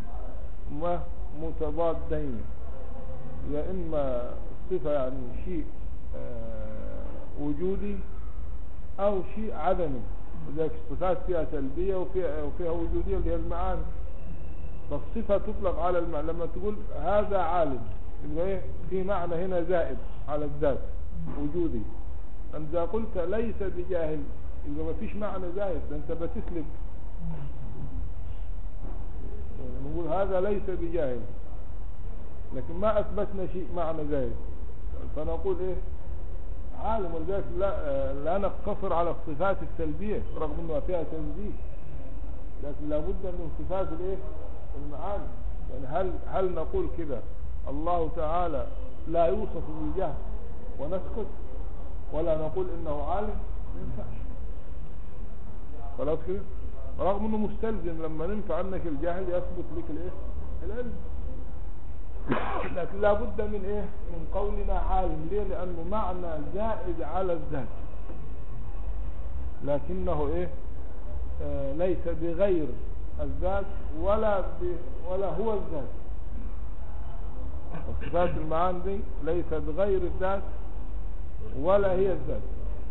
ومتضادين يا إما صفة يعني شيء آه، وجودي أو شيء عدمي لذلك الصفات فيها سلبية وفيها, وفيها وجودية اللي هي المعاني فالصفة تطلق على المعنى لما تقول هذا عالم يبقى ايه في معنى هنا زائد على الذات وجودي أما إذا قلت ليس بجاهل يبقى ما فيش معنى زائد ده أنت بتسلب نقول هذا ليس بجاهل لكن ما اثبتنا شيء معنى ذلك فنقول ايه عالم ولذلك لا, لا نقتصر على الصفات السلبية رغم انها فيها تنزيه لكن لابد من صفات الايه المعاني يعني هل هل نقول كده الله تعالى لا يوصف بالجهل ونسكت ولا نقول انه عالم ما ينفعش خلاص كده رغم انه مستلزم لما ننفع عنك الجهل يثبت لك الايه العلم لكن لابد من ايه من قولنا عالم ليه لانه معنى زائد على الذات لكنه ايه آه ليس بغير الذات ولا ب ولا هو الذات وصفات المعاني دي ليست غير الذات ولا هي الذات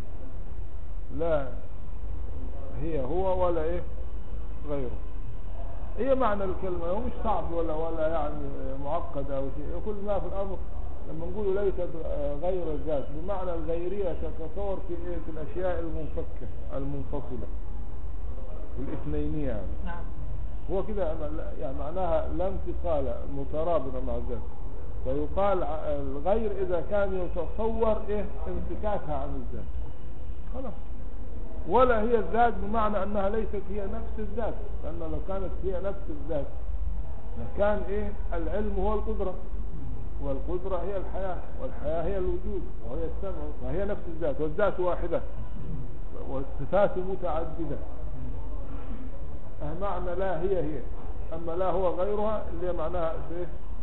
لا هي هو ولا ايه غيره هي معنى الكلمة هو مش صعب ولا ولا يعني معقد او شيء كل ما في الامر لما نقول ليست غير الذات بمعنى الغيرية تتصور في ايه في الاشياء المنفكة المنفصلة الاثنينية يعني نعم هو كده يعني معناها لا انفصال مترابطة مع الذات فيقال الغير اذا كان يتصور ايه انفكاكها عن الذات خلاص ولا هي الذات بمعنى انها ليست هي نفس الذات لان لو كانت هي نفس الذات كان ايه العلم هو القدرة والقدرة هي الحياة والحياة هي الوجود وهي السمع فهي نفس الذات والذات واحدة والصفات متعددة اه معنى لا هي هي اما لا هو غيرها اللي معناها ايه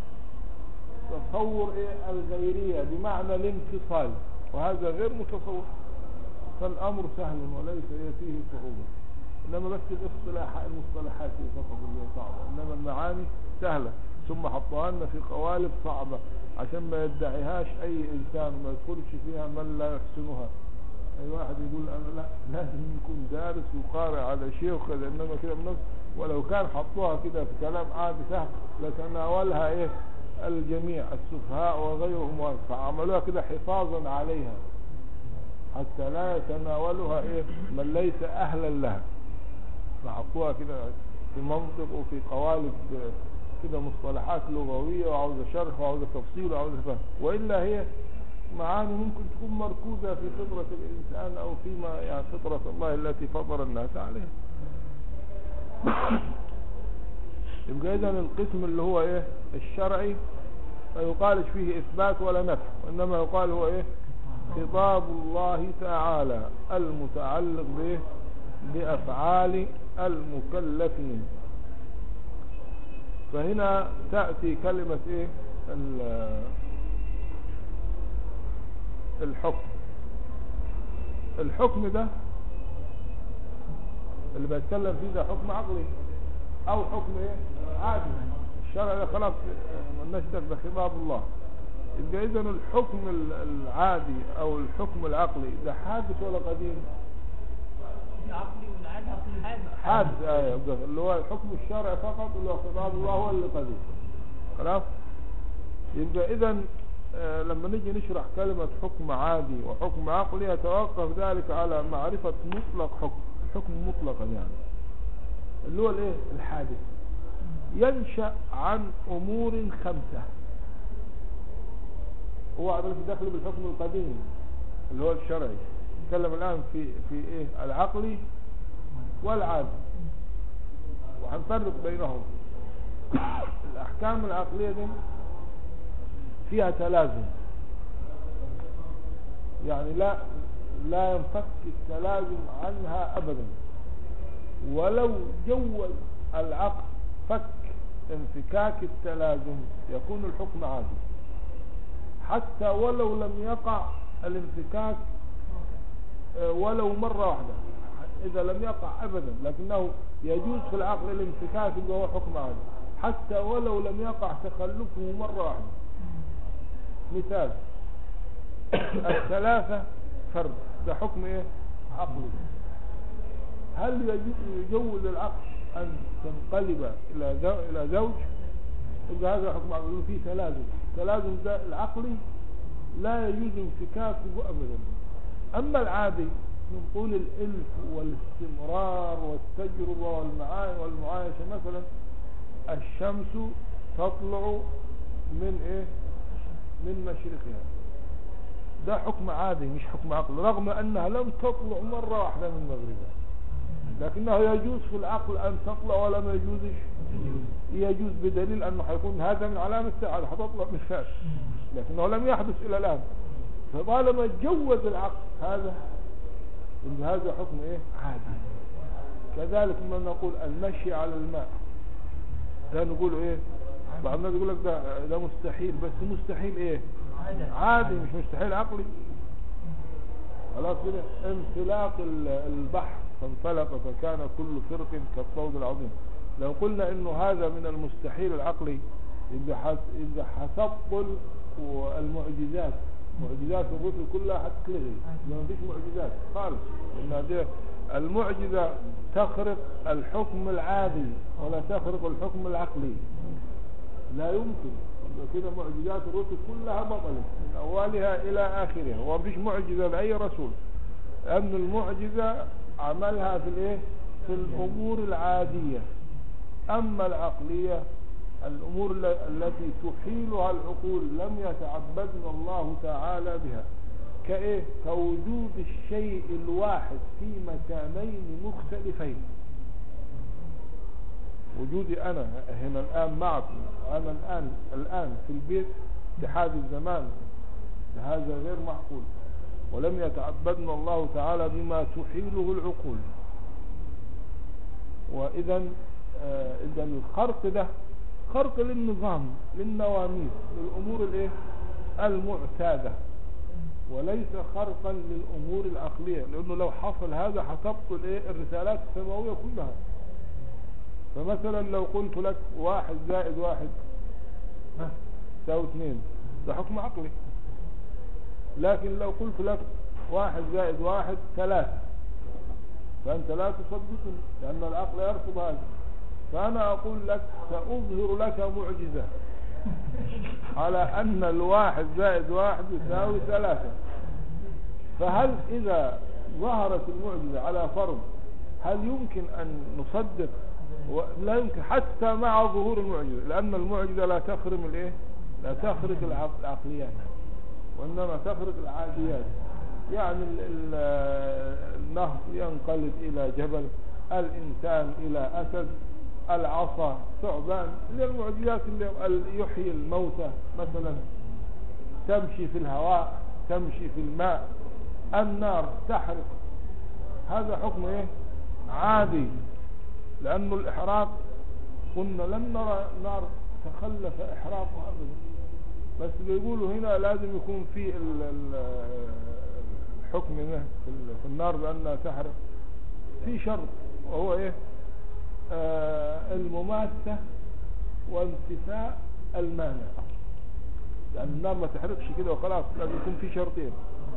تصور ايه الغيرية بمعنى الانفصال وهذا غير متصور فالامر سهل وليس ايه فيه صعوبة انما بس الاصطلاح المصطلحات فقط اللي هي صعبة انما المعاني سهلة ثم حطوها لنا في قوالب صعبة عشان ما يدعيهاش اي انسان ما يدخلش فيها من لا يحسنها اي واحد يقول انا لا لازم يكون دارس وقارئ على شيء وكذا انما كده بنفس ولو كان حطوها كده في كلام عادي سهل لتناولها ايه الجميع السفهاء وغيرهم فعملوها كده حفاظا عليها حتى لا يتناولها ايه من ليس اهلا لها فحطوها كده في منطق وفي قوالب كده مصطلحات لغوية وعاوزة شرح وعاوزة تفصيل وعاوزة فهم وإلا هي معاني ممكن تكون مركوزة في فطرة الإنسان أو فيما يعني فطرة الله التي فطر الناس عليها يبقى إذا القسم اللي هو إيه الشرعي ما يقالش فيه إثبات ولا نفي وإنما يقال هو إيه خطاب الله تعالى المتعلق به بأفعال المكلفين فهنا تأتي كلمة ايه الحكم الحكم ده اللي بيتكلم فيه ده حكم عقلي او حكم ايه عادي الشرع ده خلاص مالناش ده خطاب الله يبقى اذا الحكم العادي او الحكم العقلي ده حادث ولا قديم العقلي والعادي حادث حادث ايه اللي هو الحكم الشرعي فقط اللي هو خطاب الله هو اللي قديم خلاص يبقى اذا آه لما نيجي نشرح كلمة حكم عادي وحكم عقلي يتوقف ذلك على معرفة مطلق حكم الحكم مطلقا يعني اللي هو الايه الحادث ينشأ عن امور خمسة هو عمل داخل بالحكم القديم اللي هو الشرعي نتكلم الآن في في إيه العقلي والعادي وهنفرق بينهم الأحكام العقلية دي فيها تلازم يعني لا لا ينفك التلازم عنها أبدا ولو جوز العقل فك انفكاك التلازم يكون الحكم عادي حتى ولو لم يقع الانفكاك ولو مرة واحدة إذا لم يقع أبدا لكنه يجوز في العقل الانفكاك اللي هو حكم عادي حتى ولو لم يقع تخلفه مرة واحدة مثال الثلاثة فرد ده حكم ايه عقلي هل يجوز العقل أن تنقلب إلى زو... إلى زوج يبقى هذا حكم عقلي فيه تلازم التلازم ده العقلي لا يجوز انفكاكه أبدا أما العادي من طول الإلف والاستمرار والتجربة والمعايشة والمعايشة مثلا الشمس تطلع من ايه من مشرقها ده حكم عادي مش حكم عقل رغم انها لم تطلع مرة واحدة من مغربها لكنه يجوز في العقل ان تطلع ولا ما يجوزش يجوز بدليل انه حيكون هذا من علامة الساعة حتطلع من فاس لكنه لم يحدث الى الان فطالما جوز العقل هذا إن هذا حكم ايه عادي كذلك ما نقول المشي على الماء ده نقول ايه بعض الناس يقول لك ده ده مستحيل بس مستحيل ايه عادي مش مستحيل عقلي خلاص كده انفلاق ال- البحر فانفلق فكان كل فرق كالطود العظيم لو قلنا انه هذا من المستحيل العقلي يبقى حس- يبقى حتبطل المعجزات معجزات الرسل كلها حتلغي ما فيش معجزات خالص لان دي المعجزة تخرق الحكم العادي ولا تخرق الحكم العقلي لا يمكن يبقى كده معجزات الرسل كلها بطلت من اولها الى اخرها وما فيش معجزة لاي رسول لان المعجزة عملها في الايه في الامور العادية اما العقلية الامور ال- التي تحيلها العقول لم يتعبدنا الله تعالى بها كايه كوجود الشيء الواحد في مكانين مختلفين وجودي انا هنا الان معكم انا الان الان في البيت اتحاد الزمان هذا غير معقول ولم يتعبدنا الله تعالى بما تحيله العقول واذا آه، اذا الخرق ده خرق للنظام للنواميس للامور الايه المعتاده وليس خرقا للامور العقليه لانه لو حصل هذا حتبطل ايه الرسالات السماويه كلها فمثلا لو قلت لك واحد زائد واحد ها تساوي اثنين ده حكم عقلي لكن لو قلت لك واحد زائد واحد ثلاثة فأنت لا تصدقني لأن العقل يرفض هذا فأنا أقول لك سأظهر لك معجزة على أن الواحد زائد واحد يساوي ثلاثة فهل إذا ظهرت المعجزة على فرض هل يمكن أن نصدق و- لا يمكن حتى مع ظهور المعجزة لأن المعجزة لا تخرم الإيه لا تخرق العق- العقليات وإنما تخرق العاديات يعني ال- ال- النهر ينقلب إلى جبل الإنسان إلى أسد العصا ثعبان اللي هي المعجزات اللي اللي يحيي الموتى مثلا تمشي في الهواء تمشي في الماء النار تحرق هذا حكم ايه عادي لانه الاحراق قلنا لم نرى نار تخلف احراقها ابدا بس بيقولوا هنا لازم يكون في ال- ال- الحكم ده في ال- في النار بانها تحرق في شرط وهو ايه آه المماسة وانتفاء المانع لأن النار ما تحرقش كده وخلاص لازم يكون في شرطين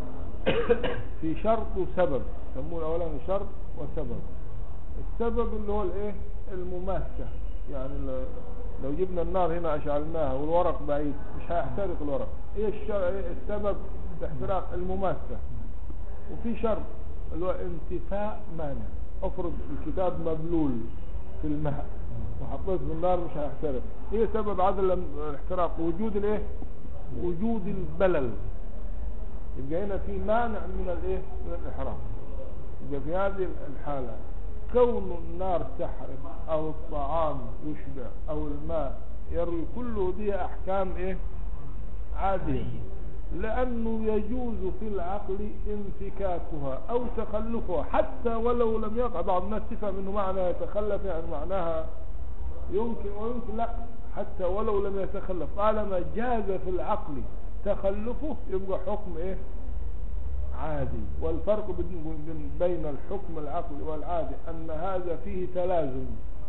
في شرط وسبب يسموه الأولاني شرط وسبب السبب اللي هو الايه المماسة يعني ل- لو جبنا النار هنا أشعلناها والورق بعيد مش هيحترق الورق ايه الشر... إيه السبب الاحتراق المماسة وفي شرط اللي هو انتفاء مانع افرض الكتاب مبلول في الماء وحطيت في النار مش هيحترق ايه سبب عدم الاحتراق وجود الايه وجود البلل يبقى هنا في مانع من الايه من الاحراق يبقى في هذه الحالة كون النار تحرق او الطعام يشبع او الماء يروي كله دي احكام ايه عادية لأنه يجوز في العقل انفكاكها أو تخلفها حتى ولو لم يقع بعض الناس تفهم أنه معنى يتخلف يعني معناها يمكن ويمكن لا حتى ولو لم يتخلف طالما جاز في العقل تخلفه يبقى حكم ايه عادي والفرق بين- بين- بين الحكم العقلي والعادي أن هذا فيه تلازم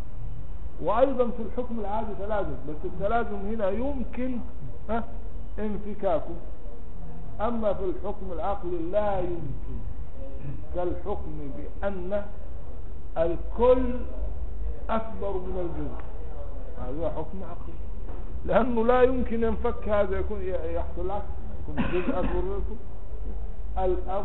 وأيضا في الحكم العادي تلازم بس التلازم هنا يمكن ها انفكاكه أما في الحكم العقلي لا يمكن كالحكم بأن الكل أكبر من الجزء هذا حكم عقلي لأنه لا يمكن ينفك هذا يكون يحصل العكس يكون الجزء أكبر من الكل الأب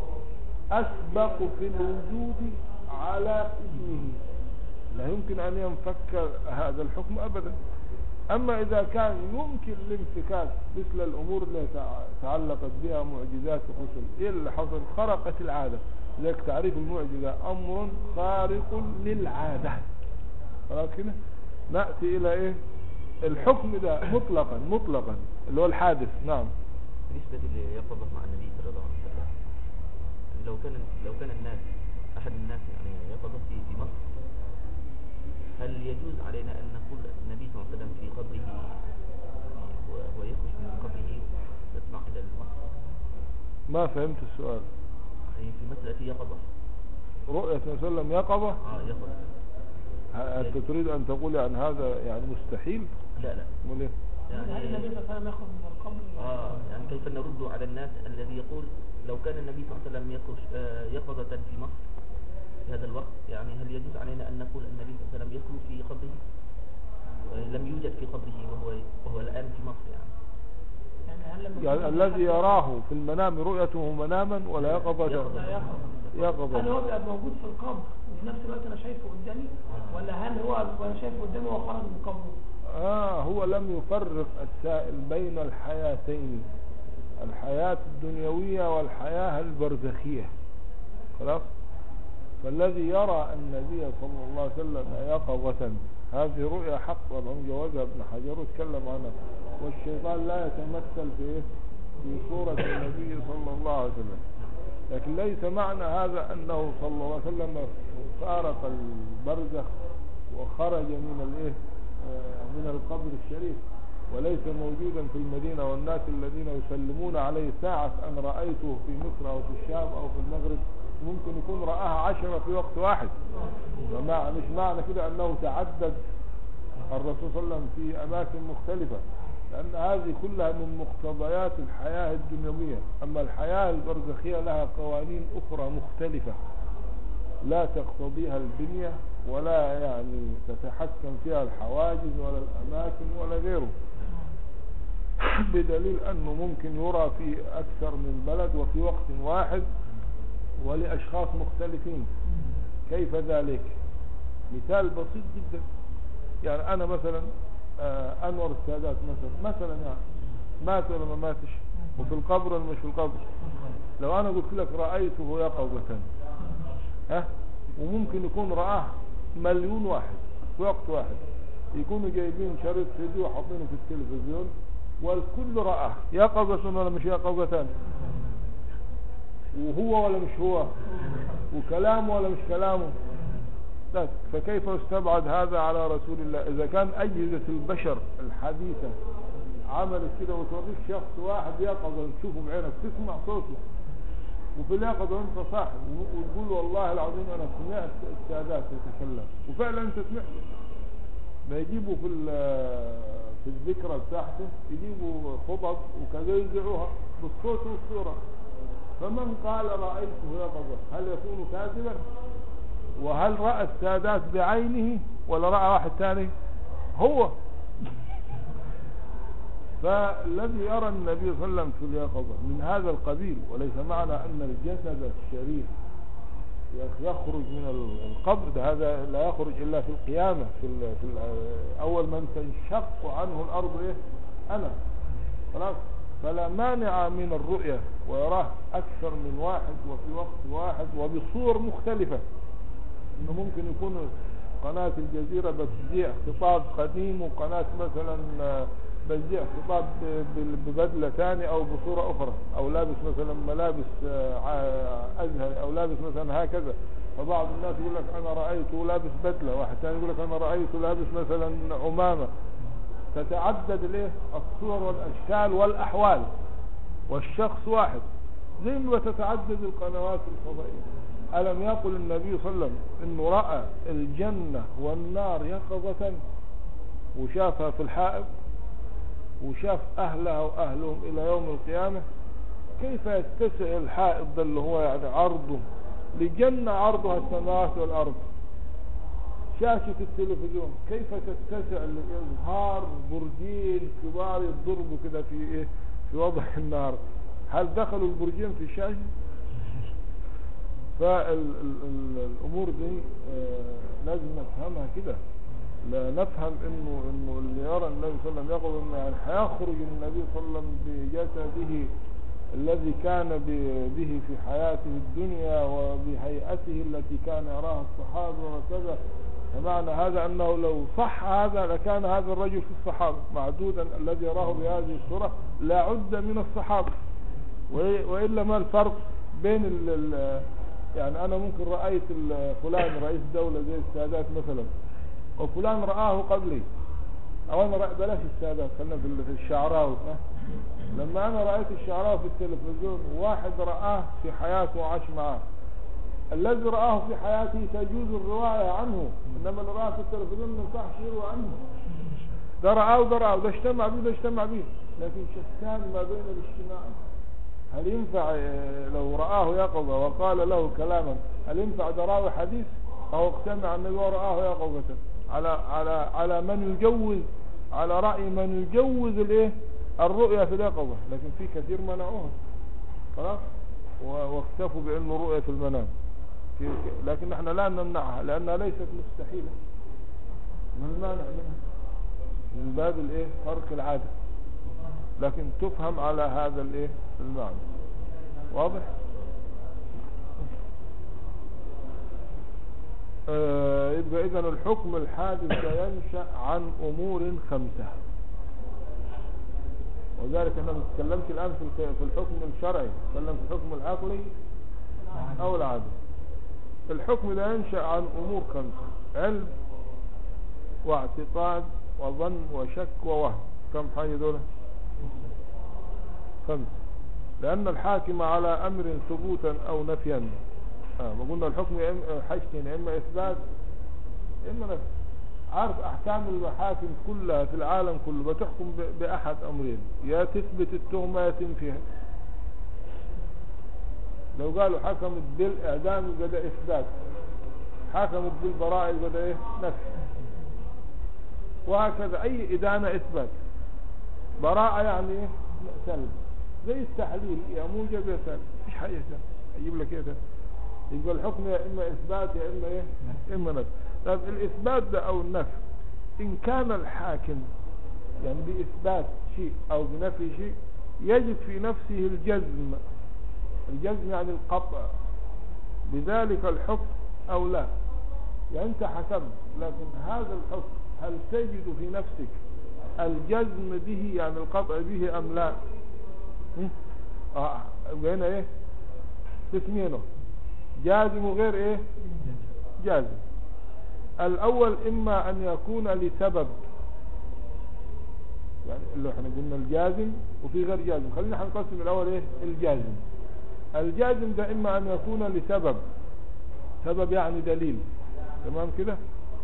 أسبق في الوجود على اسمه لا يمكن أن ينفك هذا الحكم أبدا أما إذا كان يمكن الامتكاك مثل الأمور اللي تع- تعلقت بها معجزات الرسل إيه اللي حصل خرقت العادة لذلك تعريف المعجزة أمر خارق للعادة خلاص كده نأتي إلى إيه الحكم ده مطلقا مطلقا اللي هو الحادث نعم بالنسبة ليقظة مع النبي صلى الله عليه وسلم يعني لو كان لو كان الناس أحد الناس يعني يقظة في في مصر هل يجوز علينا أن نقول النبي صلى الله عليه وسلم في قبره وهو يخرج من قبره تسمع إلى مصر ما فهمت السؤال يعني في مسألة يقظة رؤية النبي صلى الله عليه وسلم يقظة آه يقظة ه- أنت تريد أن تقول عن هذا يعني مستحيل لا لا أمال إيه؟ هل النبي يعني صلى الله عليه وسلم يخرج من القبر آه يعني كيف نرد على الناس الذي يقول لو كان النبي صلى الله عليه وسلم يخرج آه يقظة في مصر في هذا الوقت يعني هل يجوز علينا أن نقول النبي صلى الله عليه وسلم يخلو في قبره آه، لم يوجد في قبره وهو وهو الآن في مصر يعني يعني هل لما يعني يكون الذي حد- يراه في المنام رؤيته مناما ولا يقظة يقظة. لا يخرج هل يقظة هو بيبقى موجود في القبر وفي نفس الوقت انا شايفه قدامي ولا هل هو وانا شايفه قدامي وهو خرج من قبره آه هو لم يفرق السائل بين الحياتين الحياة الدنيوية والحياة البرزخية خلاص فالذي يرى النبي صلى الله عليه وسلم يقظة هذه رؤيا حق طبعا جوازها ابن حجر وتكلم عنها والشيطان لا يتمثل في إيه؟ في صورة النبي صلى الله عليه وسلم لكن ليس معنى هذا أنه صلى الله عليه وسلم فارق البرزخ وخرج من الايه آه، من القبر الشريف وليس موجودا في المدينة والناس الذين يسلمون عليه ساعة أن رأيته في مصر أو في الشام أو في المغرب ممكن يكون رآها عشرة في وقت واحد ومع مش معنى كده أنه تعدد الرسول صلى الله عليه وسلم في أماكن مختلفة لأن هذه كلها من مقتضيات الحياة الدنيوية أما الحياة البرزخية لها قوانين أخرى مختلفة لا تقتضيها البنية ولا يعني تتحكم فيها الحواجز ولا الأماكن ولا غيره بدليل أنه ممكن يرى في أكثر من بلد وفي وقت واحد ولأشخاص مختلفين كيف ذلك مثال بسيط جدا يعني أنا مثلا آه، أنور السادات مثلا مثلا يعني مات ولا ما ماتش وفي القبر ولا مش في القبر لو أنا قلت لك رأيته يقظة ها وممكن يكون رآه مليون واحد في وقت واحد يكونوا جايبين شريط فيديو وحاطينه في التلفزيون والكل رآه يقظة ولا مش يقظة وهو ولا مش هو وكلامه ولا مش كلامه لا فكيف يستبعد هذا على رسول الله إذا كان أجهزة البشر الحديثة عملت كده وتوريك شخص واحد يقظة تشوفه بعينك تسمع صوته وفي اليقظة وانت صاحي و- وتقول والله العظيم انا سمعت السادات يتكلم وفعلا انت سمعت ما يجيبوا في ال- في الذكرى بتاعته يجيبوا خطب وكذا يذيعوها بالصوت والصورة فمن قال رأيته يقظة هل يكون كاذبا وهل رأى السادات بعينه ولا رأى واحد ثاني هو فالذي يرى النبي صلى الله عليه وسلم في اليقظة من هذا القبيل وليس معنى أن الجسد الشريف يخرج من القبر ده هذا لا يخرج إلا في القيامة في, ال في ال أول من تنشق عنه الأرض إيه أنا خلاص فلا مانع من الرؤية ويراه أكثر من واحد وفي وقت واحد وبصور مختلفة إنه ممكن يكون قناة الجزيرة بتذيع خطاب قديم وقناة مثلا آه، بتذيع خطاب ب- ب- ببدلة ثانية أو بصورة أخرى أو لابس مثلا ملابس آه، ع- أزهري أو لابس مثلا هكذا فبعض الناس يقول لك أنا رأيته لابس بدلة واحد ثاني يقول لك أنا رأيته لابس مثلا عمامة تتعدد الايه الصور والاشكال والاحوال والشخص واحد زي ما تتعدد القنوات الفضائية ألم يقل النبي صلى الله عليه وسلم انه رأى الجنة والنار يقظة وشافها في الحائط وشاف أهلها وأهلهم إلى يوم القيامة كيف يتسع الحائط ده اللي هو يعني عرضه لجنة عرضها السماوات والأرض شاشة التلفزيون كيف تتسع لإظهار برجين كبار يضربوا كده في إيه في وضع النار هل دخلوا البرجين في الشاشة فالأمور دي آه، لازم نفهمها كده لا نفهم انه انه اللي يرى النبي صلى الله عليه وسلم يقول انه يعني هيخرج النبي صلى الله عليه وسلم بجسده الذي كان ب- به في حياته الدنيا وبهيئته التي كان يراها الصحابة وكذا فمعنى هذا انه لو صح هذا لكان هذا الرجل في الصحابة معدودا الذي يراه بهذه الصورة لا عد من الصحابة وإ- وإلا ما الفرق بين ال ال يعني أنا ممكن رأيت ال- فلان رئيس دولة زي السادات مثلا وفلان رآه قبلي أو أنا رأي بلاش السادات خلينا في ال- في الشعراوي ها؟ لما أنا رأيت الشعراوي في التلفزيون واحد رآه في حياته وعاش معاه الذي رآه في حياته تجوز الرواية عنه إنما اللي رآه في التلفزيون ما ينفعش يروى عنه ده رآه وده رآه ده اجتمع به ده اجتمع به لكن شتان ما بين الاجتماع هل ينفع آه، لو رآه يقظة وقال له كلاما هل ينفع ده راوي حديث أو اقتمع النبي ورآه يقظة على على على من يجوز على رأي من يجوز الايه الرؤيا في اليقظة لكن في كثير منعوها خلاص و- واكتفوا بأنه رؤية في المنام في لكن احنا لا نمنعها لأنها ليست مستحيلة ما المانع منها من باب الايه فرق العادة لكن تفهم على هذا الايه المعنى واضح آه يبقى اذا الحكم الحادث ينشأ عن امور خمسة وذلك احنا ما بنتكلمش الان في الك- في الحكم الشرعي نتكلم في الحكم العقلي او العادي الحكم ده ينشأ عن امور خمسة علم واعتقاد وظن وشك ووهم كم حاجة دول خمسة لأن الحاكم على أمر ثبوتا أو نفيا آه ما قلنا الحكم يا إما حاجتين يا إما إثبات يا إما نفي عارف أحكام المحاكم كلها في العالم كله بتحكم ب- بأحد أمرين يا تثبت التهمة يا تنفيها لو قالوا حكمت بالإعدام يبقى ده إثبات حكمت بالبراءة يبقى ده إيه نفي وهكذا أي إدانة إثبات براءة يعني إيه سلب زي التحليل يا موجب يا سلب مفيش حاجة سلب أجيب لك إيه ده يبقى الحكم يا إما إثبات يا إما إيه يا إما نفي طيب الإثبات ده أو النفي إن كان الحاكم يعني بإثبات شيء أو بنفي شيء يجد في نفسه الجزم الجزم يعني القطع بذلك الحكم أو لا يعني أنت حكمت لكن هذا الحكم هل تجد في نفسك الجزم به يعني القطع به أم لا هم؟ آه يبقى هنا إيه قسمينه جازم وغير إيه جازم الأول إما أن يكون لسبب يعني اللي احنا قلنا الجازم وفي غير جازم خلينا هنقسم الأول إيه الجازم الجازم ده إما أن يكون لسبب سبب يعني دليل تمام كده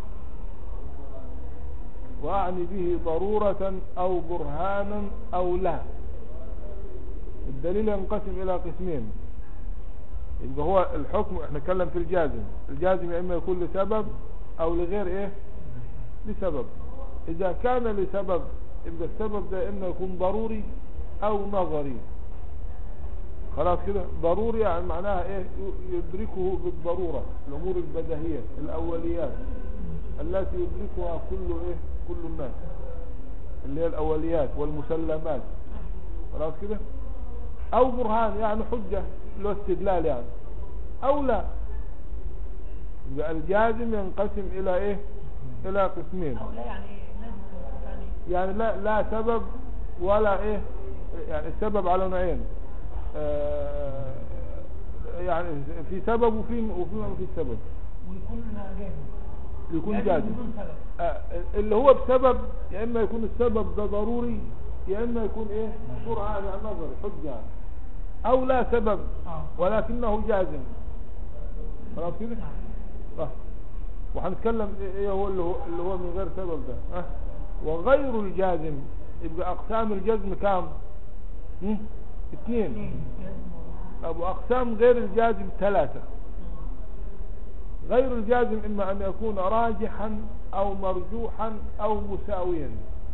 وأعني به ضرورة أو برهانا أو لا الدليل ينقسم إلى قسمين يبقى هو الحكم احنا نتكلم في الجازم الجازم يا إما يكون لسبب أو لغير إيه لسبب إذا كان لسبب يبقى السبب ده إما يكون ضروري أو نظري خلاص كده ضروري يعني معناها ايه يدركه بالضرورة الامور البديهية الاوليات التي يدركها كل ايه كل الناس اللي هي الاوليات والمسلمات خلاص كده او برهان يعني حجة له استدلال يعني او لا يبقى الجازم ينقسم الى ايه الى قسمين أو لا يعني لازم تكون يعني يعني لا لا سبب ولا ايه يعني السبب على نوعين آه، يعني في سبب وفي وفي ما في سبب ويكون جاهز يكون لازم جازم بدون سبب آه، اللي هو بسبب يا اما يكون السبب ده ضروري يا اما يكون ايه برهان يعني نظري حجه يعني. او لا سبب اه ولكنه جازم خلاص كده صح وهنتكلم ايه إيه هو اللي هو اللي هو من غير سبب ده ها وغير الجازم يبقى اقسام الجزم كام هم؟ اثنين اثنين جازم ابو اقسام غير الجازم ثلاثة غير الجازم اما ان يكون راجحا او مرجوحا او مساويا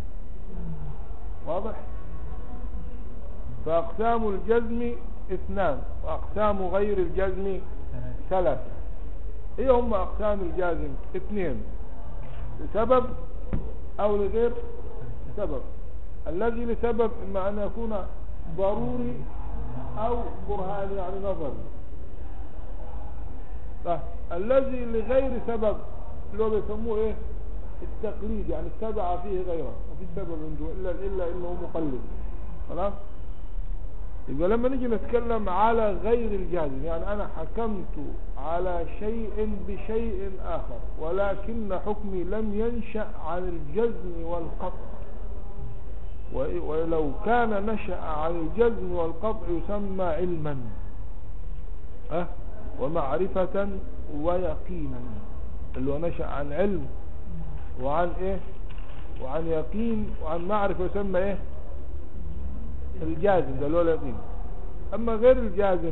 واضح فاقسام الجزم اثنان واقسام غير الجزم ثلاثة ايه هم اقسام الجازم اثنين لسبب او لغير سبب الذي لسبب اما ان يكون ضروري او برهان يعني نظري طيب الذي لغير سبب اللي هو بيسموه ايه التقليد يعني اتبع فيه غيره ما في سبب عنده الا الا انه مقلد خلاص يبقى لما نيجي نتكلم على غير الجازم يعني انا حكمت على شيء بشيء اخر ولكن حكمي لم ينشأ عن الجزم والقطع و- ولو كان نشأ عن الجزم والقطع يسمى علما أه؟ ومعرفة ويقينا اللي هو نشأ عن علم وعن ايه وعن يقين وعن معرفة يسمى ايه الجازم ده اللي هو اليقين اما غير الجازم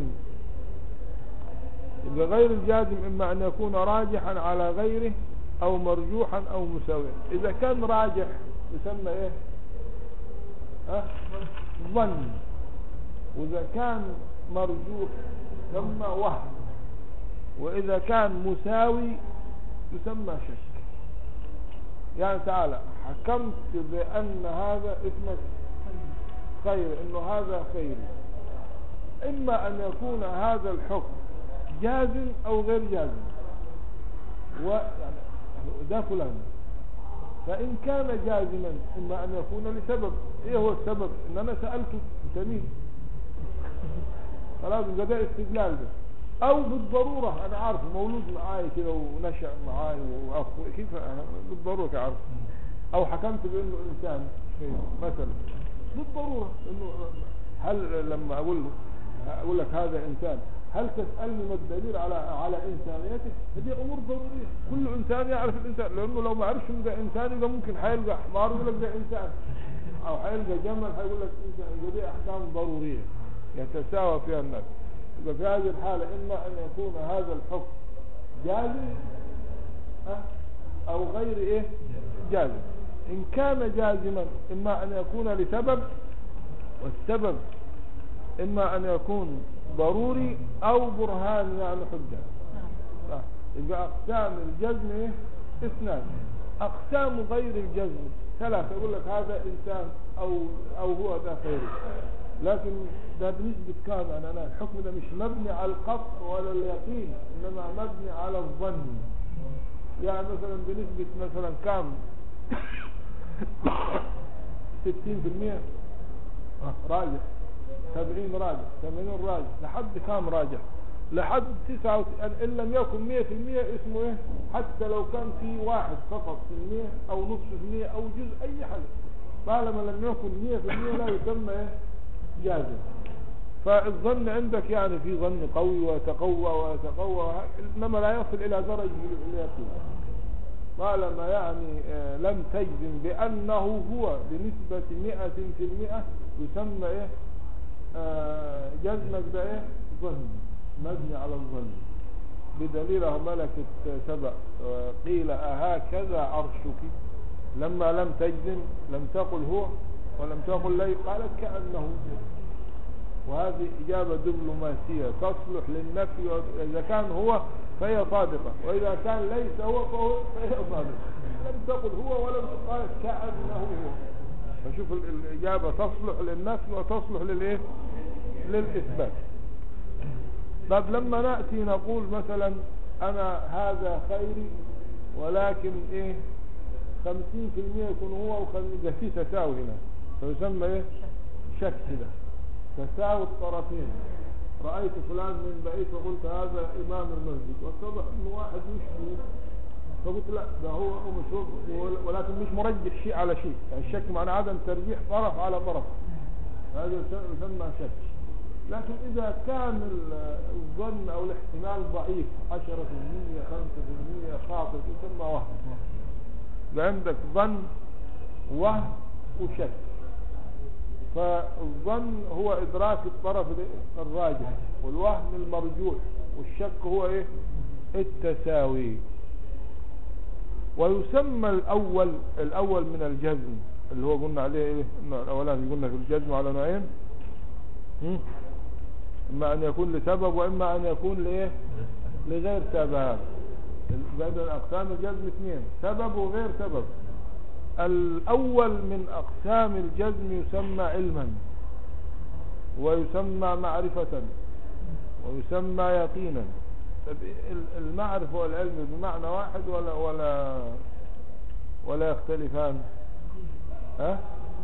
يبقى غير الجازم اما ان يكون راجحا على غيره او مرجوحا او مساويا اذا كان راجح يسمى ايه ها ظن واذا كان مرجوح يسمى وهم واذا كان مساوي يسمى شك يعني تعالى حكمت بان هذا اسمك خير انه هذا خير اما ان يكون هذا الحكم جازم او غير جازم ويعني ده فلان فان كان جازما اما ان يكون لسبب ايه هو السبب ان انا سألته انت مين خلاص يبقى ده استدلال ده او بالضرورة انا عارفه مولود معاي كده ونشأ معاي واخ كيف أنا بالضرورة عارف او حكمت بانه انسان مثلا بالضرورة انه هل لما اقول له اقول لك هذا انسان هل تسألني ما الدليل على على انسانيته هذه امور ضرورية كل انسان يعرف الانسان لانه لو ما عرفش ان ده انسان يبقى ممكن هيلقى حمار يقول لك ده انسان او هيلقى جمل هيقول لك انسان يبقى دي احكام ضرورية يتساوى فيها الناس يبقى في هذه الحالة اما ان يكون هذا الحكم جازم أه؟ او غير ايه جازم ان كان جازما اما ان يكون لسبب والسبب اما ان يكون ضروري او برهان يعني حجة آه. يبقى اقسام الجزم ايه اثنان اقسام غير الجزم ثلاثة يقول لك هذا انسان او او هو ده خيري لكن ده بنسبة كام يعني انا الحكم ده مش مبني على القطع ولا اليقين انما مبني على الظن يعني مثلا بنسبة مثلا كام 60% آه، راجح 70 راجح 80 راجح لحد كام راجح لحد 99 ان لم يكن 100% اسمه ايه حتى لو كان في واحد فقط في المية او نصف في المية او جزء اي حاجة طالما لم يكن 100% لا يسمى ايه جازم فالظن عندك يعني في ظن قوي ويتقوى ويتقوى وه- انما لا يصل الى درجة اليقين طالما يعني آه، لم تجزم بأنه هو بنسبة مئة في المئة يسمى إيه آه، جزمك ده إيه ظن مبني على الظن بدليله ملكة سبأ آه، قيل أهكذا عرشك لما لم تجزم لم تقل هو ولم تقل لي قالت كأنه هو وهذه إجابة دبلوماسية تصلح للنفي وإذا كان هو فهي صادقة وإذا كان ليس هو فهو فهي صادقة لم تقل هو ولم تقال كأنه هو فشوف ال- الإجابة تصلح للنفي وتصلح للإيه للإثبات طب لما نأتي نقول مثلا أنا هذا خيري ولكن إيه خمسين في المية يكون هو وخمسين ده في تساوي هنا فيسمى إيه شك ده تساوي الطرفين رأيت فلان من بعيد فقلت هذا إمام المسجد واتضح أنه واحد يشبه فقلت لا ده هو هو مش هو ول- ولكن مش مرجح شيء على شيء يعني الشك معنى عدم ترجيح طرف على طرف هذا يس- يسمى شك لكن إذا كان ال- الظن أو الاحتمال ضعيف 10% 5% خاطئ يسمى وهم يبقى عندك ظن وهم وشك فالظن هو إدراك الطرف الراجح والوهم المرجوح والشك هو إيه التساوي ويسمى الأول الأول من الجزم اللي هو قلنا عليه إيه النوع الأولاني قلنا في الجزم على نوعين هم؟ إما أن يكون لسبب وإما أن يكون لإيه لغير سبب بدل أقسام الجزم اثنين سبب وغير سبب الأول من أقسام الجزم يسمى علما ويسمى معرفة ويسمى يقينا طب ال- المعرفة والعلم بمعنى واحد ولا ولا ولا يختلفان ها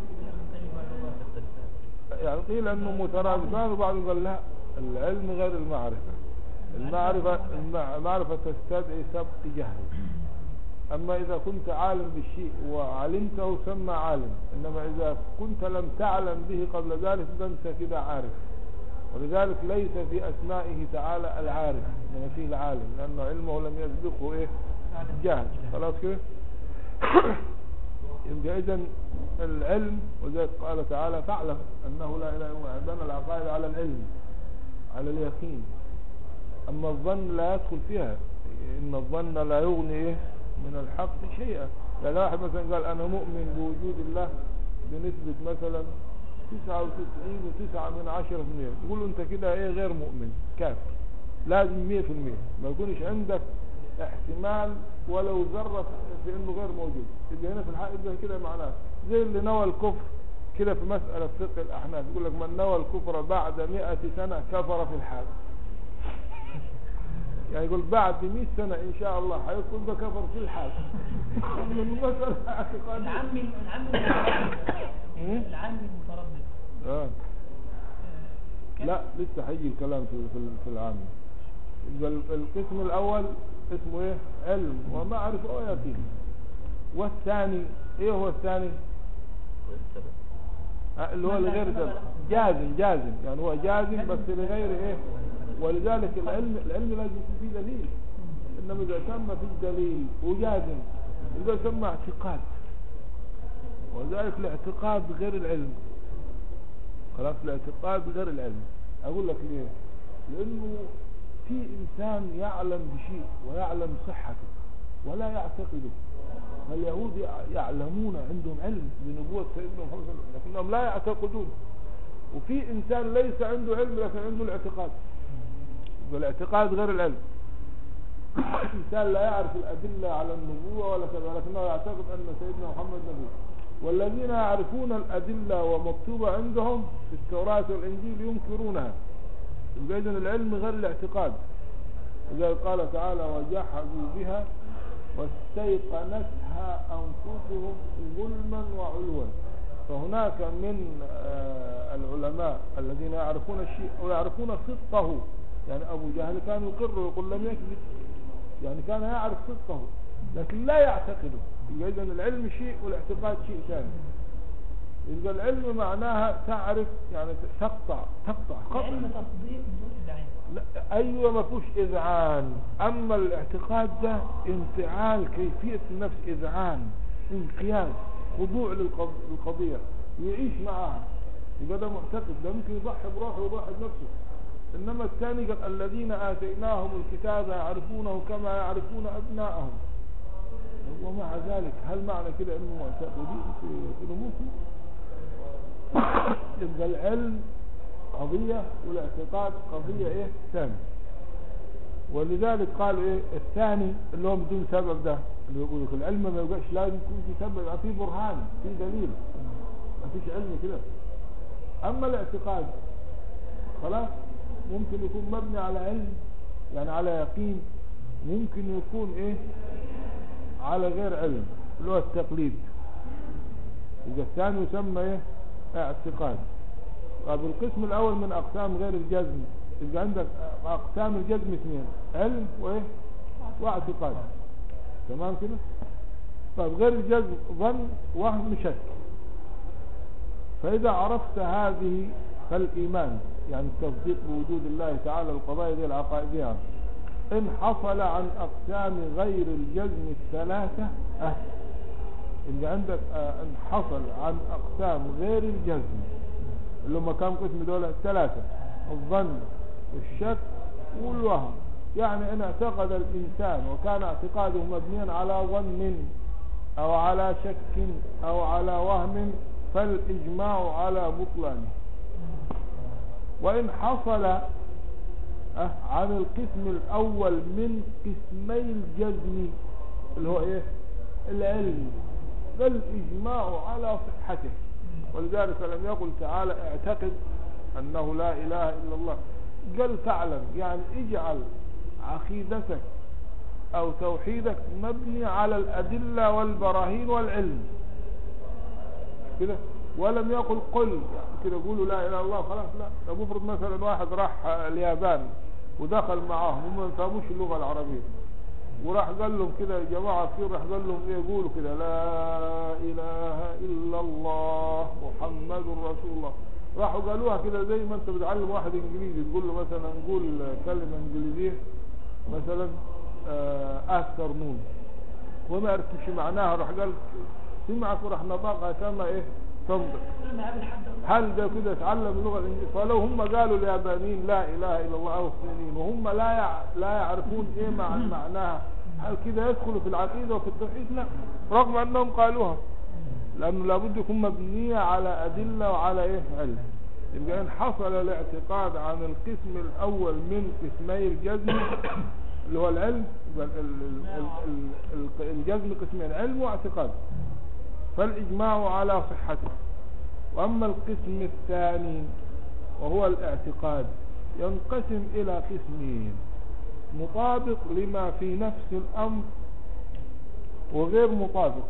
يعني قيل انه مترادفان وبعضهم قال لا العلم غير المعرفة المعرفة المع- المعرفة تستدعي سبق جهل اما اذا كنت عالم بالشيء وعلمته سمى عالم انما اذا كنت لم تعلم به قبل ذلك فانت كده عارف ولذلك ليس في اسمائه تعالى العارف انما فيه العالم لانه علمه لم يسبقه ايه جهل خلاص كده يبقى اذا العلم وذلك قال تعالى فاعلم انه لا اله الا هو عندنا العقائد على العلم على اليقين اما الظن لا يدخل فيها ان الظن لا يغني إيه من الحق شيئا يعني واحد مثلا قال انا مؤمن بوجود الله بنسبة مثلا تسعة وتسعين وتسعة من عشرة في المية يقول له انت كده ايه غير مؤمن كافر لازم مية في المية ما يكونش عندك احتمال ولو ذرة في انه غير موجود يبقى هنا في الحق يبقى كده معناه زي اللي نوى الكفر كده في مسألة فقه الأحناف يقول لك من نوى الكفر بعد مئة سنة كفر في الحال يعني يقول بعد 100 سنة إن شاء الله هيكون ده كفر في الحال من المسألة اعتقادية العمي العمي المتردد مم؟ العمي المتردد آه. آه، كم؟ لا لسه هيجي الكلام في في في العام يبقى ال- القسم الاول اسمه ايه علم ومعرفه ويقين والثاني ايه هو الثاني غير السبب آه، اللي هو لغير سبب جازم جازم يعني هو جازم بس لغير ايه ولذلك العلم العلم لازم يكون فيه دليل انما اذا تم فيه دليل وجازم يبقى يسمى اعتقاد ولذلك الاعتقاد غير العلم خلاص الاعتقاد غير العلم اقول لك ليه لانه في انسان يعلم بشيء ويعلم صحته ولا يعتقده فاليهود يع- يعلمون عندهم علم بنبوة سيدنا محمد صلى الله عليه وسلم لكنهم لا يعتقدون وفي انسان ليس عنده علم لكن عنده الاعتقاد والاعتقاد غير العلم انسان لا يعرف الادله على النبوه ولا كذا لكنه يعتقد ان سيدنا محمد نبي والذين يعرفون الادله ومكتوبه عندهم في التوراه والانجيل ينكرونها يبقى اذا العلم غير الاعتقاد إذا قال تعالى وجحدوا بها واستيقنتها أنفسهم ظلما وعلوا فهناك من آه، العلماء الذين يعرفون الشيء ويعرفون صدقه يعني أبو جهل كان يقر ويقول لم يكذب يعني كان يعرف صدقه لكن لا يعتقده يبقى إذن العلم شيء والاعتقاد شيء ثاني يبقى العلم معناها تعرف يعني تقطع تقطع قطع العلم تصديق بدون ادعاء لا ايوه ما فيهوش اذعان اما الاعتقاد ده انفعال كيفيه النفس اذعان انقياد خضوع للقض- للقضيه يعيش معها يبقى ده معتقد ده ممكن يضحي بروحه ويضحي بنفسه انما الثاني قال الذين اتيناهم الكتاب يعرفونه كما يعرفون ابناءهم ومع ذلك هل معنى كده انه معتقدين في في نموذج يبقى العلم قضية والاعتقاد قضية ايه ثانية ولذلك قالوا ايه الثاني اللي هو بدون سبب ده اللي يقول لك العلم ما يبقاش لازم يكون في سبب يبقى في برهان في دليل ما فيش علم كده اما الاعتقاد خلاص ممكن يكون مبني على علم يعني على يقين ممكن يكون ايه على غير علم اللي هو التقليد يبقى الثاني يسمى ايه اعتقاد طب القسم الاول من اقسام غير الجزم يبقى عندك اقسام الجزم اثنين علم وايه واعتقاد تمام كده طيب غير الجزم ظن وهم شك فاذا عرفت هذه فالايمان يعني التصديق بوجود الله تعالى القضايا دي العقائدية ان حصل عن اقسام غير الجزم الثلاثة أه اللي عندك آه، ان حصل عن اقسام غير الجزم اللي هم كام قسم دول ثلاثة الظن والشك والوهم يعني ان اعتقد الانسان وكان اعتقاده مبنيا على ظن او على شك او على وهم فالاجماع على بطلانه وان حصل أه عن القسم الأول من قسمي الجزم اللي هو إيه العلم فالإجماع على صحته ولذلك لم يقل تعالى اعتقد أنه لا إله إلا الله قال فاعلم يعني اجعل عقيدتك أو توحيدك مبني على الأدلة والبراهين والعلم كده ولم يقل قل يعني كده يقولوا لا اله الا الله خلاص لا لو مفرض مثلا واحد راح اليابان ودخل معاهم هم ما فهموش اللغه العربيه وراح قال لهم كده يا جماعه كثير راح قال لهم ايه يقولوا كده لا اله الا الله محمد رسول الله راحوا قالوها كده زي ما انت بتعلم واحد انجليزي تقول له مثلا نقول كلمه انجليزيه مثلا اثر نون وما عرفتش معناها راح قال سمعك وراح نطقها كما ايه تنطق لما قابل حد هل ده كده اتعلم اللغه الانجليزيه فلو هم قالوا اليابانيين لا اله الا الله او الصينيين وهم لا يع... لا يعرفون ايه مع معناها هل كده يدخلوا في العقيده وفي التوحيد لا رغم انهم قالوها لانه لابد يكون مبنيه على ادله وعلى ايه علم يبقى ان حصل الاعتقاد عن القسم الاول من قسمي الجزم اللي هو العلم يبقى ال- ال- ال- ال- ال- الجزم قسمين علم واعتقاد فالإجماع على صحته وأما القسم الثاني وهو الاعتقاد ينقسم إلى قسمين مطابق لما في نفس الأمر وغير مطابق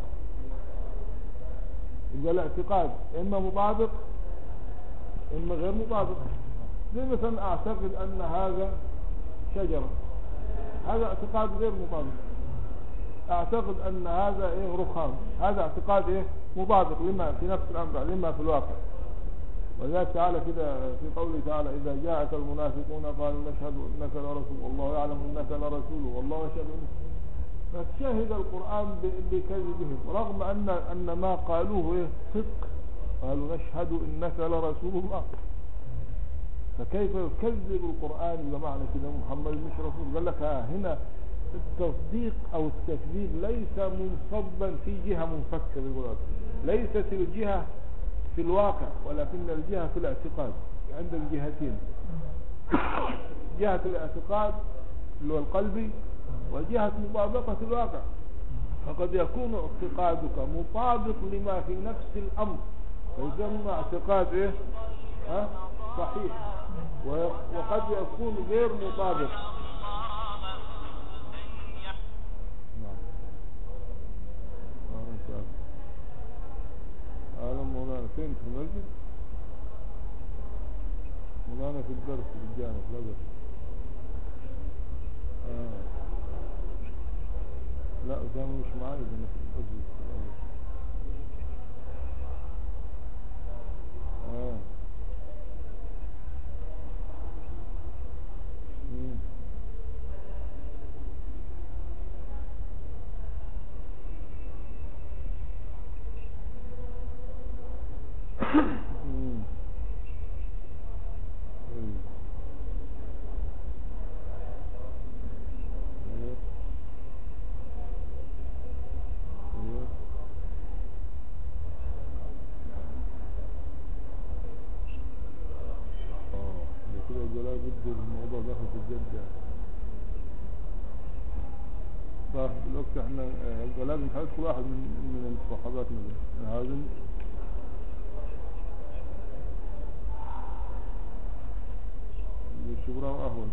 يبقى الاعتقاد إما مطابق إما غير مطابق زي مثلا أعتقد أن هذا شجرة هذا اعتقاد غير مطابق اعتقد ان هذا ايه رخام هذا اعتقاد ايه مطابق لما في نفس الامر لما في الواقع ولذلك تعالى كده في قوله تعالى اذا جاءك المنافقون قالوا نشهد انك لرسول والله يعلم انك لرسول والله يشهد انك فشهد القران ب- بكذبهم رغم ان ان ما قالوه ايه صدق قالوا نشهد انك لرسول الله فكيف يكذب القرآن بمعنى كده محمد مش رسول قال لك ها هنا التصديق او التكذيب ليس منصبا في جهة منفكة بالقرآن ليست الجهة في الواقع ولكن الجهة في الاعتقاد عند الجهتين جهة الاعتقاد اللي هو القلبي وجهة مطابقة الواقع فقد يكون اعتقادك مطابق لما في نفس الأمر فيسمى اعتقاد ايه ها صحيح و- وقد يكون غير مطابق نعم أهلا وسهلا. أهلا مولانا فين في المسجد مولانا في الدرس في الجامع في الأزهر آه. لا أسامة مش معايا ده أنا في الأزهر في الأزهر. آه. مم. مم. أيوة. أيوة. أيوة. اه ده كده يبقى لا بد الموضوع داخل في الجد يعني طيب دلوقتي احنا آه، يبقى لازم هيدخل واحد من من صحاباتنا ده لازم الشبراء اهون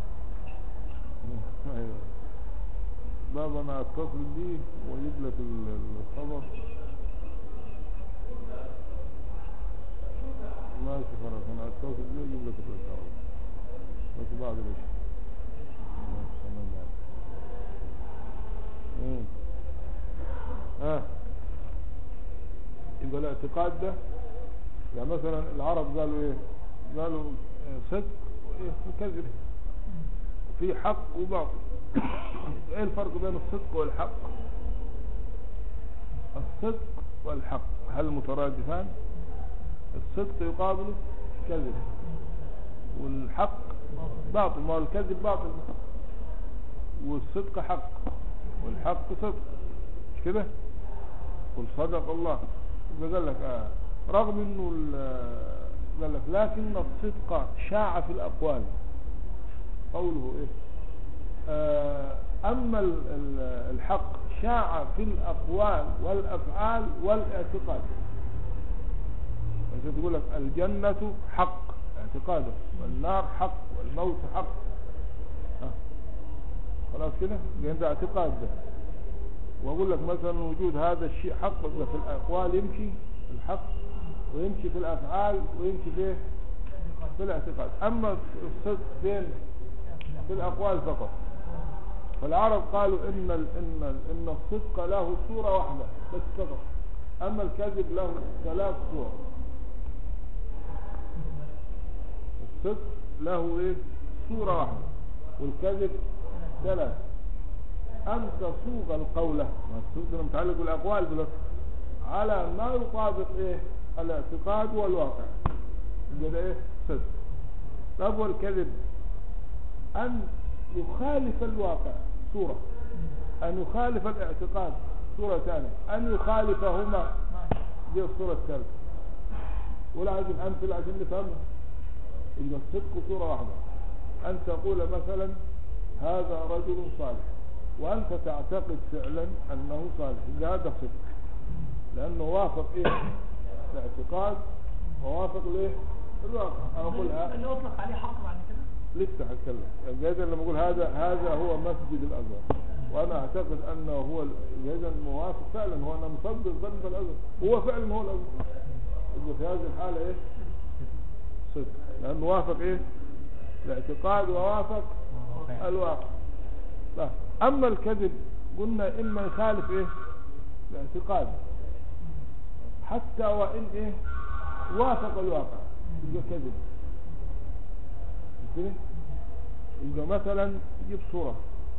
ايوه بابا انا اتصل بيه واجيب لك ال- الخبر ماشي خلاص انا اتصل بيه واجيب لك الخبر بس بعد العشاء ماشي تمام معاك. مم. ها يبقى الاعتقاد ده يعني مثلا العرب قالوا ايه قالوا آه، صدق وايه وكذب في حق وباطل ايه الفرق بين الصدق والحق الصدق والحق هل مترادفان الصدق يقابل كذب والحق باطل ما هو الكذب باطل والصدق حق والحق صدق مش كده قل صدق الله يبقى قال لك آه رغم انه ال- قال لك لكن الصدق شاع في الاقوال قوله إيه آه، أما ال- ال- الحق شاع في الأقوال والأفعال والاعتقاد أنت تقول لك الجنة حق اعتقاده والنار حق والموت حق ها. خلاص كده لأن ده اعتقاد ده وأقول لك مثلا وجود هذا الشيء حق يبقى في الأقوال يمشي الحق ويمشي في الأفعال ويمشي في في الاعتقاد أما الصدق فين في الأقوال فقط فالعرب قالوا إن ال إن ال إن الصدق له صورة واحدة بس فقط أما الكذب له ثلاث صور الصدق له إيه صورة واحدة والكذب ثلاث أن تصوغ القولة ما الصدق ده متعلق بالأقوال بس على ما يطابق إيه الاعتقاد والواقع يبقى ده إيه صدق طب والكذب أن يخالف الواقع صورة أن يخالف الاعتقاد صورة ثانية أن يخالفهما دي الصورة الثالثة ولا عايز أمثلة عشان نفهمها يبقى الصدق صورة واحدة أن تقول مثلا هذا رجل صالح وأنت تعتقد فعلا أنه صالح يبقى هذا صدق لأنه وافق إيه الاعتقاد ووافق ليه الواقع أقول ها- اللي اطلق عليه حق بعد كده لسه هتكلم يعني اذا لما اقول هذا هذا هو مسجد الازهر وانا اعتقد انه هو ال- اذا موافق فعلا هو انا مصدق ظن الازهر هو فعلا هو الازهر يبقى في هذه الحاله ايه صدق لانه وافق ايه الاعتقاد ووافق الواقع لا. اما الكذب قلنا اما يخالف ايه الاعتقاد حتى وان ايه وافق الواقع يبقى كذب كده يبقى مثلا يجيب صورة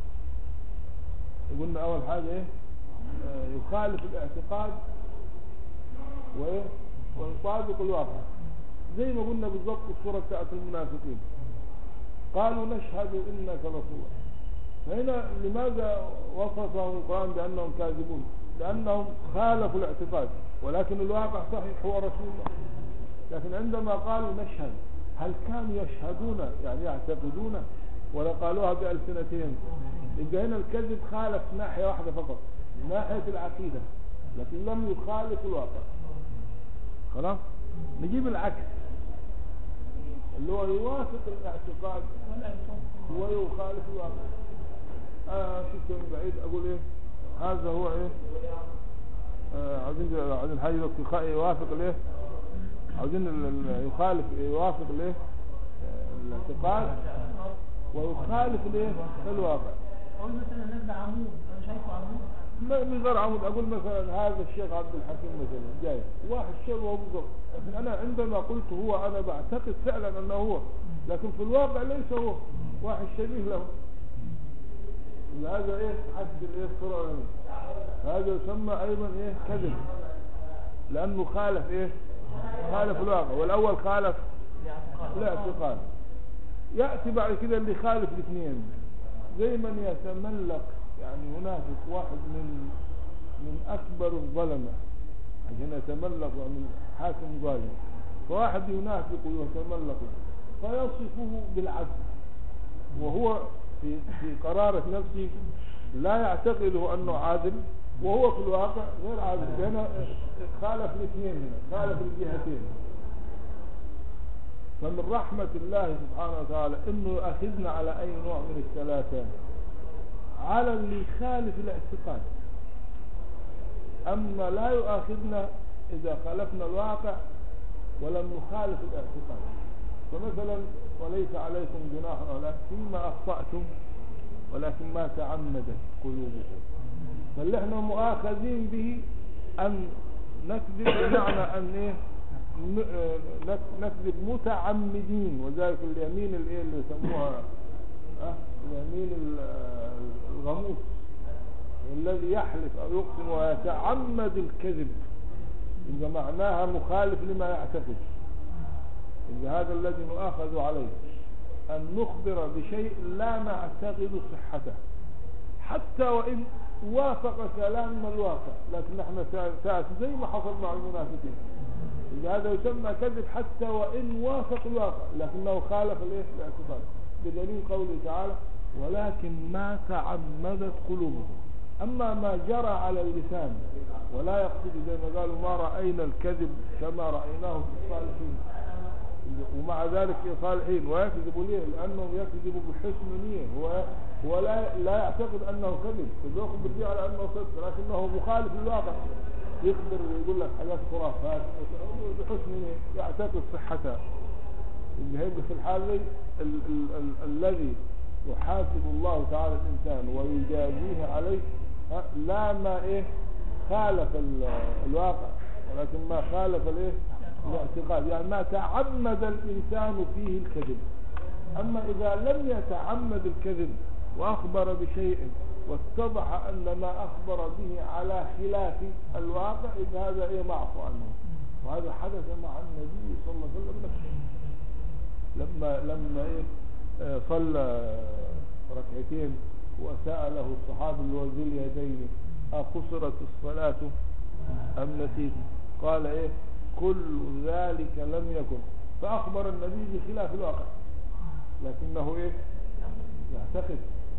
قلنا أول حاجة إيه آه، يخالف الاعتقاد وإيه ويطابق الواقع زي ما قلنا بالضبط الصورة بتاعت المنافقين قالوا نشهد إنك رسول الله فهنا لماذا وصفهم القرآن بأنهم كاذبون لأنهم خالفوا الاعتقاد ولكن الواقع صحيح هو رسول الله لكن عندما قالوا نشهد هل كانوا يشهدون يعني يعتقدون ولا قالوها بألسنتهم يبقى هنا الكذب خالف ناحية واحدة فقط ناحية العقيدة لكن لم يخالف الواقع خلاص نجيب العكس اللي هو يوافق الاعتقاد ولا يطلق ويخالف الواقع آه شفت من بعيد اقول ايه هذا هو ايه آه عايزين عايزين حاجه يخ- يوافق الايه عايزين ال- ال- يخالف يوافق الايه آه، الاعتقاد ويخالف الايه الواقع اقول مثلا الناس ده عمود انا شايفه عمود ما- من غير عمود اقول مثلا هذا الشيخ عبد الحكيم مثلا جاي واحد شيخ وهو بالضبط لكن انا عندما قلت هو انا بعتقد فعلا انه هو لكن في الواقع ليس هو واحد شبيه له هذا ايه عكس الايه الصورة الأولانية. هذا يسمى ايضا ايه كذب لانه خالف ايه خالف الواقع والاول خالف الاعتقاد يأتي بعد كده اللي خالف الاثنين زي من يتملق يعني منافق واحد من من أكبر الظلمة عشان يتملق من حاكم ظالم فواحد ينافق ويتملق فيصفه بالعدل وهو في في قرارة نفسه لا يعتقده أنه عادل وهو في الواقع غير عادل هنا خالف الاثنين هنا خالف الجهتين فمن رحمة الله سبحانه وتعالى انه يؤاخذنا على اي نوع من الثلاثة على اللي يخالف الاعتقاد اما لا يؤاخذنا اذا خالفنا الواقع ولم نخالف الاعتقاد فمثلا وليس عليكم جناح ولا فيما اخطأتم ولكن ما تعمدت قلوبكم فاللي احنا مؤاخذين به ان نكذب بمعنى ان ايه ن- آه، نك- نكذب متعمدين وذلك اليمين الايه اللي يسموها أه اليمين ال- آه، الغموس الذي يحلف او يقسم ويتعمد الكذب يبقى معناها مخالف لما يعتقد يبقى هذا الذي نؤاخذ عليه ان نخبر بشيء لا نعتقد صحته حتى وان وافق كلامنا الواقع لكن احنا سا- ساعة زي ما حصل مع المنافقين يبقى هذا يسمى كذب حتى وان وافق الواقع لكنه خالف الايه الاعتقاد بدليل قوله تعالى ولكن ما تعمدت قلوبهم أما ما جرى على اللسان ولا يقصد زي ما قالوا ما رأينا الكذب كما رأيناه في الصالحين ومع ذلك في صالحين ويكذب ليه لأنه يكذب بحسن نية هو هو لا, لا يعتقد أنه كذب يخبر به على أنه صدق لكنه مخالف للواقع يخبر ويقول لك حاجات خرافات بحسن نية يعتقد صحتها اللي هيبقى في الحال دي ال- ال- ال- الذي يحاسب الله تعالى الإنسان ويجازيه عليه ها، لا ما إيه خالف ال- الواقع ولكن ما خالف الإيه الاعتقاد يعني ما تعمد الإنسان فيه الكذب أما إذا لم يتعمد الكذب وأخبر بشيء واتضح أن ما أخبر به على خلاف الواقع إذا هذا إيه معفو عنه وهذا حدث مع النبي صلى الله عليه وسلم نفسه لما لما ايه آه، صلى ركعتين وسأله الصحابي اللي هو ذو اليدين أقصرت الصلاة أم نسيت قال ايه كل ذلك لم يكن فأخبر النبي بخلاف الواقع لكنه ايه يعتقد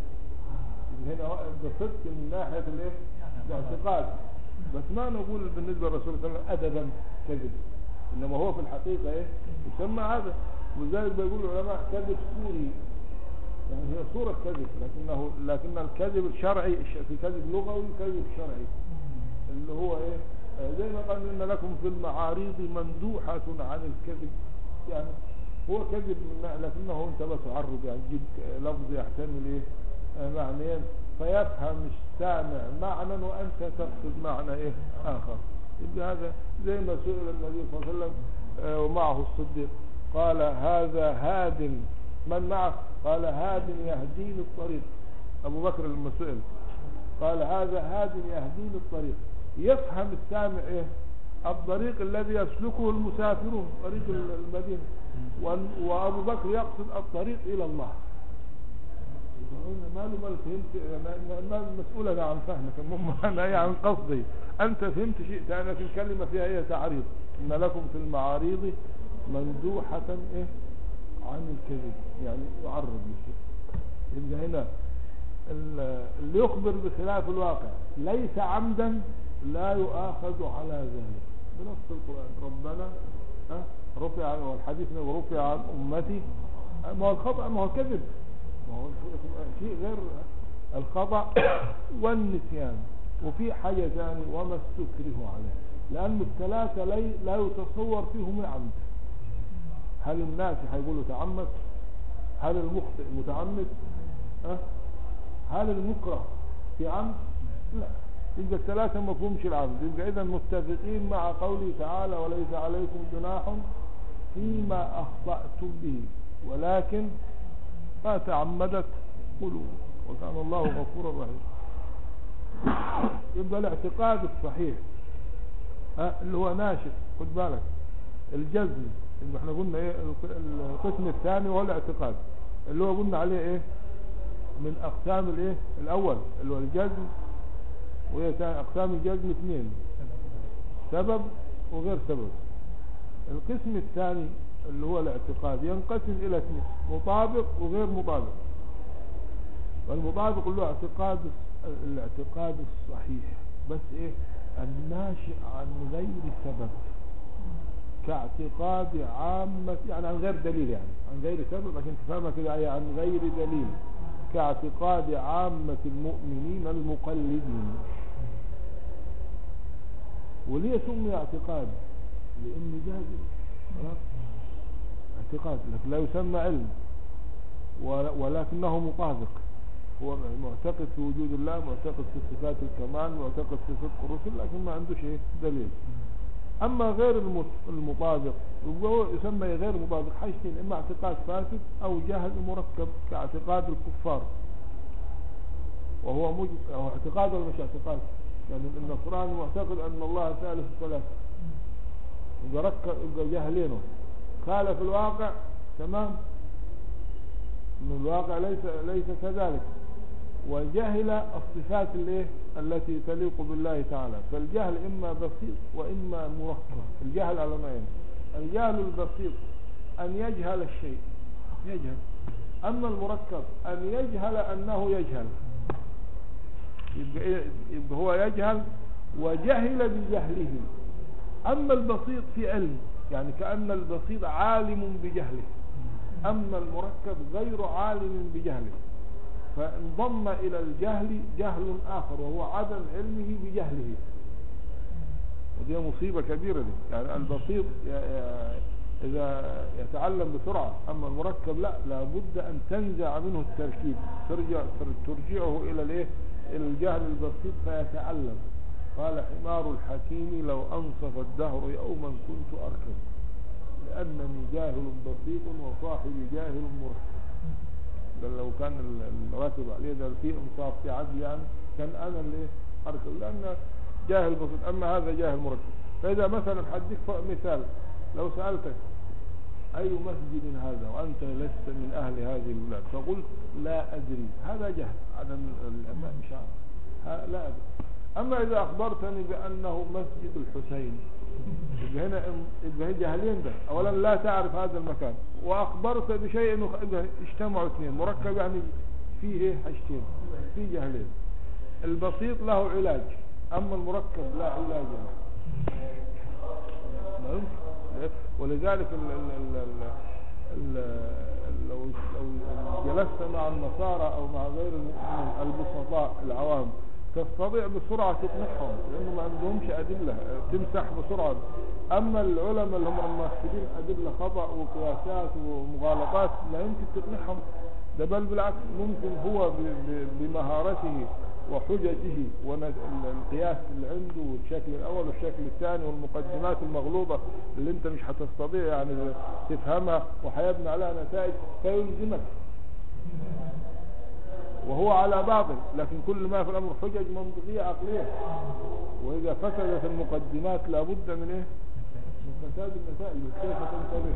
إن هنا بصدق من ناحية الايه الاعتقاد بس ما نقول بالنسبة للرسول صلى الله عليه وسلم أدبا كذب إنما هو في الحقيقة إيه يسمى هذا ولذلك بيقول العلماء كذب سوري يعني هي صورة كذب لكنه لكن الكذب الشرعي في كذب لغوي كذب شرعي اللي هو ايه آه، زي ما قال ان لكم في المعاريض مندوحة عن الكذب يعني هو كذب من ناحية- لكنه انت بس تعرض يعني تجيب لفظ يحتمل ايه آه، معنيين فيفهم السامع معنى وانت تقصد معنى ايه اخر يبقى هذا زي ما سئل النبي صلى الله عليه وسلم آه، ومعه الصديق قال هذا هاد من معه قال هاد يهديني الطريق ابو بكر لما سئل قال هذا هاد يهديني الطريق يفهم السامع ايه الطريق الذي يسلكه المسافرون طريق المدينة وال- وابو بكر يقصد الطريق الى الله قلنا ما له ما فهمت أنا- ما المسؤول انا عن فهمك المهم انا هي عن قصدي انت فهمت شيء ثاني لكن كلمه فيها هي تعريض ان لكم في المعاريض مندوحه ايه عن الكذب يعني يعرض للشيء يبقى هنا ال- اللي يخبر بخلاف الواقع ليس عمدا لا يؤاخذ على ذلك بنص القرآن ربنا ها، رفع عن والحديث إنه رفع عن أمتي ما هو الخطأ ما هو كذب ما هو شيء غير الخطأ والنسيان وفي حاجة ثانية وما استكره عليه لأن الثلاثة لي- لا يتصور فيهم العمد هل الناس هيقولوا تعمد هل المخطئ متعمد أه؟ هل المكره في عمد لا يبقى الثلاثة ما فيهمش العمد يبقى إذا متفقين مع قوله تعالى وليس عليكم جناح فيما أخطأتم به ولكن ما تعمدت قلوب وكان الله غفورا رحيما يبقى الاعتقاد الصحيح ها اللي هو ناشئ خد بالك الجزم اللي احنا قلنا ايه الق- القسم الثاني وهو الاعتقاد اللي هو قلنا عليه ايه من اقسام الايه الاول اللي هو الجزم وهي تا- اقسام الجزم اثنين سبب وغير سبب القسم الثاني اللي هو الاعتقاد ينقسم الى اثنين مطابق وغير مطابق والمطابق اللي هو اعتقاد الص- الاعتقاد الصحيح بس ايه الناشئ عن غير سبب كاعتقاد عامة يعني عن غير دليل يعني عن غير سبب عشان تفهمها كده هي عن غير دليل كاعتقاد عامة المؤمنين المقلدين وليه سمي اعتقاد لانه جازم خلاص اعتقاد لكن لا يسمى علم ول- ولكنه مطابق هو معتقد في وجود الله معتقد في صفات الكمال معتقد في صدق الرسل لكن ما عندوش ايه دليل اما غير المت- المطابق يبقى هو يسمى غير مطابق حاجتين اما اعتقاد فاسد او جهل مركب كاعتقاد الكفار وهو مج... هو اعتقاد ولا مش اعتقاد يعني النصراني معتقد ان الله ثالث ثلاثة يبقى ركب يبقى جهلينه خالف الواقع تمام من الواقع ليس ليس كذلك وجهل الصفات الايه التي تليق بالله تعالى فالجهل اما بسيط واما مركب الجهل على نوعين الجهل البسيط ان يجهل الشيء يجهل أما المركب أن يجهل أنه يجهل يبقى, إيه؟ يبقى هو يجهل وجهل بجهله أما البسيط في علم يعني كأن البسيط عالم بجهله أما المركب غير عالم بجهله فانضم إلى الجهل جهل آخر وهو عدم علمه بجهله ودي مصيبة كبيرة دي يعني البسيط ي- ي- إذا يتعلم بسرعة أما المركب لا لابد أن تنزع منه التركيب ترجع تر- ترجعه إلى الإيه إلى الجهل البسيط فيتعلم قال حمار الحكيم لو أنصف الدهر يوما كنت أركب لأنني جاهل بسيط وصاحبي جاهل مركب بل لو كان ال- الراكب عليه ده في انصاف في عدل يعني كان انا اللي اركب لان جاهل بسيط اما هذا جاهل مركب فاذا مثلا حديك ف- مثال لو سالتك اي مسجد هذا وانت لست من اهل هذه البلاد فقلت لا ادري هذا جهل عدم ال- ال- مش عارف ها- لا ادري اما اذا اخبرتني بانه مسجد الحسين يبقى هنا يبقى هي جاهلين ده اولا لا تعرف هذا المكان واخبرت بشيء انه يبقى اجتمعوا اثنين مركب يعني فيه ايه حاجتين في جهلين البسيط له علاج اما المركب لا علاج له ما يمكن ليه؟ ولذلك ال ال ال ال ال لو لو جلست مع النصارى او مع غير المؤمنين البسطاء العوام تستطيع بسرعة تقنعهم لأنه ما عندهمش أدلة تمسح بسرعة أما العلماء اللي هم ماخذين أدلة خطأ وقياسات ومغالطات لا يمكن تقنعهم ده بل بالعكس ممكن هو ب- ب- بمهارته وحججه والقياس اللي عنده والشكل الأول والشكل الثاني والمقدمات المغلوطة اللي أنت مش هتستطيع يعني تفهمها وهيبني عليها نتائج فيلزمك وهو على باطل لكن كل ما في الأمر حجج منطقية عقلية وإذا فسدت المقدمات لابد من إيه من فساد النتائج كيف تنتبه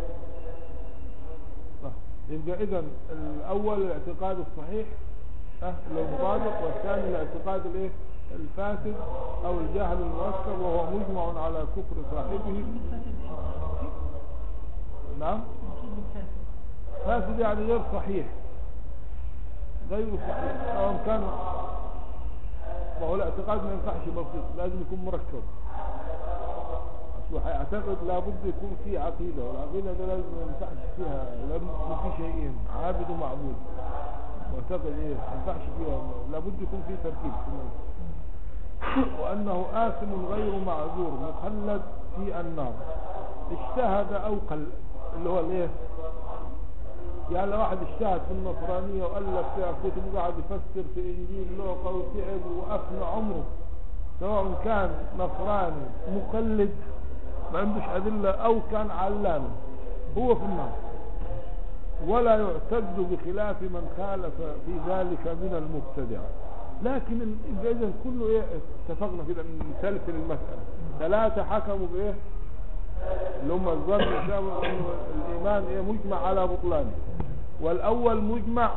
صح. يبقى إذا الأول الاعتقاد الصحيح أه المطابق والثاني الاعتقاد الإيه الفاسد أو الجهل المركب وهو مجمع على كفر صاحبه نعم فاسد يعني غير صحيح غير صحيح سواء كان ما هو الاعتقاد ما ينفعش بسيط لازم يكون مركب اصله هيعتقد لابد يكون في عقيده والعقيده ده لازم ما ينفعش فيها لابد يكون في شيئين عابد ومعبود معتقد ايه ما ينفعش فيها لابد يكون في تركيب في الموضوع. وانه آثم غير معذور مخلد في النار اجتهد او قل اللي هو الايه يعني لو واحد اجتهد في النصرانية وألف فيها كتب وقعد يفسر في إنجيل لوقا وتعب وأفنى عمره سواء كان نصراني مقلد ما عندوش أدلة أو كان علامة هو في النار ولا يعتد بخلاف من خالف في ذلك من المبتدع لكن ال- إذا كله إيه اتفقنا كده أن نسلسل المسألة ثلاثة حكموا بإيه اللي هم الظن والشهوة إنه الإيمان إيه مجمع على بطلانه والأول مجمع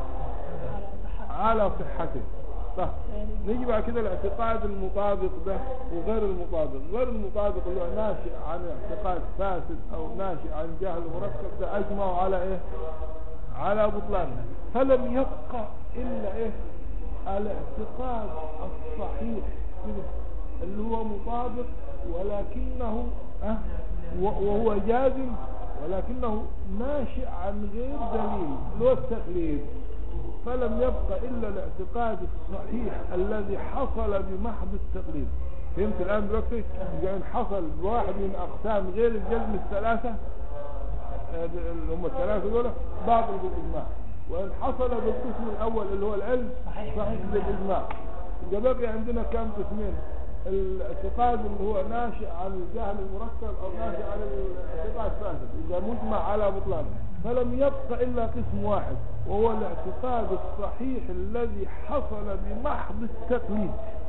على صحته صح نيجي بعد كده الاعتقاد المطابق ده وغير المطابق غير المطابق اللي هو ناشئ عن اعتقاد فاسد أو ناشئ عن جهل مركب ده أجمعوا على إيه على بطلانه فلم يبقى إلا إيه الاعتقاد الصحيح كده اللي هو مطابق ولكنه أه و- وهو جازم ولكنه ناشئ عن غير دليل اللي هو التقليد فلم يبق إلا الاعتقاد الصحيح الذي حصل بمحض التقليد فهمت الآن دلوقتي إذا إن حصل بواحد من أقسام غير الجزم الثلاثة آه، اللي هم الثلاثة دول باطل بالإجماع وإن حصل بالقسم الأول اللي هو العلم صحيح. صحيح بالإجماع يبقى بقي عندنا كم قسمين الاعتقاد اللي هو ناشئ عن الجهل المركب او ناشئ عن الاعتقاد فاسد اذا مجمع على بطلانه فلم يبق الا قسم واحد وهو الاعتقاد الصحيح الذي حصل بمحض التقليد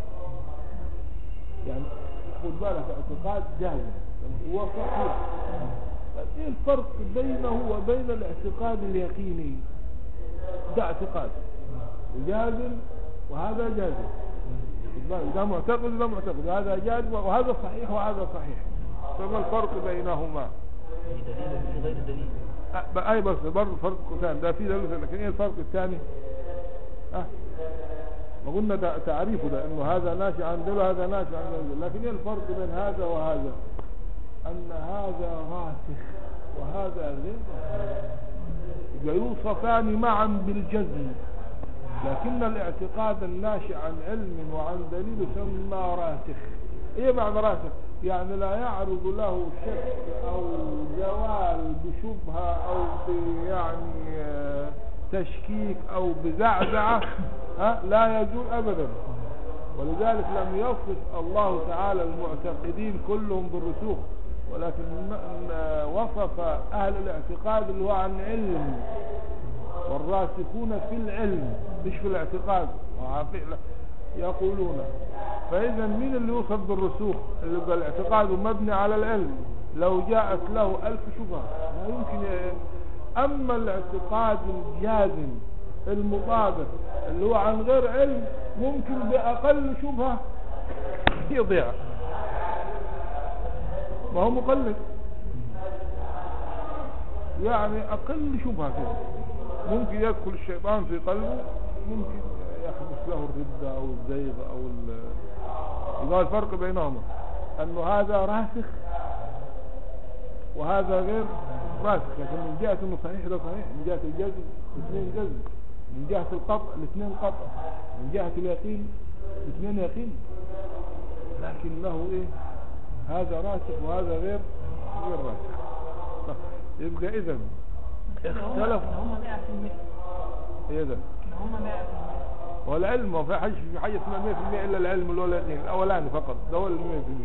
يعني خد بالك اعتقاد جاهل يعني هو صحيح طيب ايه الفرق بينه وبين الاعتقاد اليقيني ده اعتقاد وجازم وهذا جازم ده معتقد وده معتقد هذا جاد وهذا صحيح وهذا صحيح فما الفرق بينهما في دليل وفي غير دليل أ- اي بس برضه فرق ثاني ده في دليل لكن ايه الفرق الثاني اه ما قلنا تع- تعريفه ده انه هذا ناشئ عن دل وهذا ناشئ عن دل لكن ايه الفرق بين هذا وهذا ان هذا راسخ وهذا غير راسخ يبقى يوصفان معا بالجزم لكن الاعتقاد الناشئ عن علم وعن دليل يسمى راسخ ايه معنى راسخ يعني لا يعرض له شك او زوال بشبهة او ب- يعني آه، تشكيك او بزعزعة ها لا يزول ابدا ولذلك لم يصف الله تعالى المعتقدين كلهم بالرسوخ ولكن م- م- وصف اهل الاعتقاد اللي هو عن علم والراسخون في العلم مش في الاعتقاد وعافي- لا. يقولون فإذا مين اللي يوصف بالرسوخ اللي يبقى الاعتقاد مبني على العلم لو جاءت له ألف شبهة لا يمكن ي- أما الاعتقاد الجازم المطابق اللي هو عن غير علم ممكن بأقل شبهة يضيع ما هو مقلد يعني أقل شبهة كده ممكن يدخل الشيطان في قلبه ممكن يحدث له الردة أو الزيغ أو ال- يبقى الفرق بينهما أنه هذا راسخ وهذا غير راسخ لكن من جهة أنه صحيح ده صحيح من جهة الجزم الاثنين جزم من جهة القطع الاثنين قطع من جهة اليقين الاثنين يقين لكن له ايه هذا راسخ وهذا غير غير راسخ طيب، يبقى اذا اختلف هم 100% ايه ده هم 100% والعلم ما في حاجه في حاجه اسمها 100% الا العلم الاولاني الاولاني فقط ده هو ال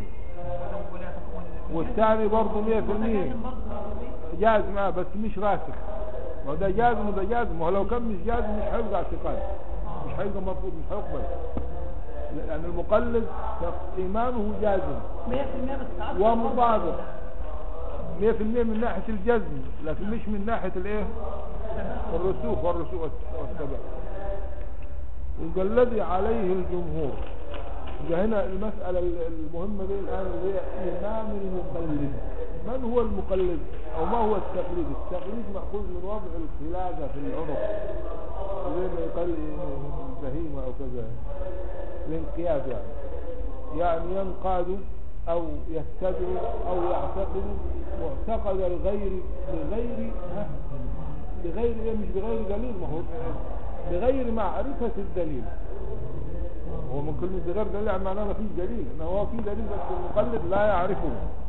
100% والثاني برضه 100% جازم اه بس مش راسخ ما هو ده جازم وده جازم ما هو لو كان مش جازم مش هيبقى اعتقاد مش هيبقى مرفوض مش هيقبل لان المقلد ايمانه جازم 100% بس ساعات ومطابق 100% من ناحيه الجزم لكن مش من ناحيه الايه الرسوخ والرسوخ والثبات يبقى الذي عليه الجمهور يبقى هنا المسألة المهمة دي الآن اللي هي إمام المقلد من هو المقلد أو ما هو التقليد التقليد مأخوذ من وضع الخلافة في العنق زي ما يقال البهيمة أو كذا الانقياد يعني يعني ينقاد أو يتبع أو يعتقد معتقد الغير بغير ها بغير إيه مش بغير دليل ما هو بغير معرفة الدليل هو من كلمة بغير دليل يعني معناه ما فيش دليل ان هو في دليل بس المقلد لا يعرفه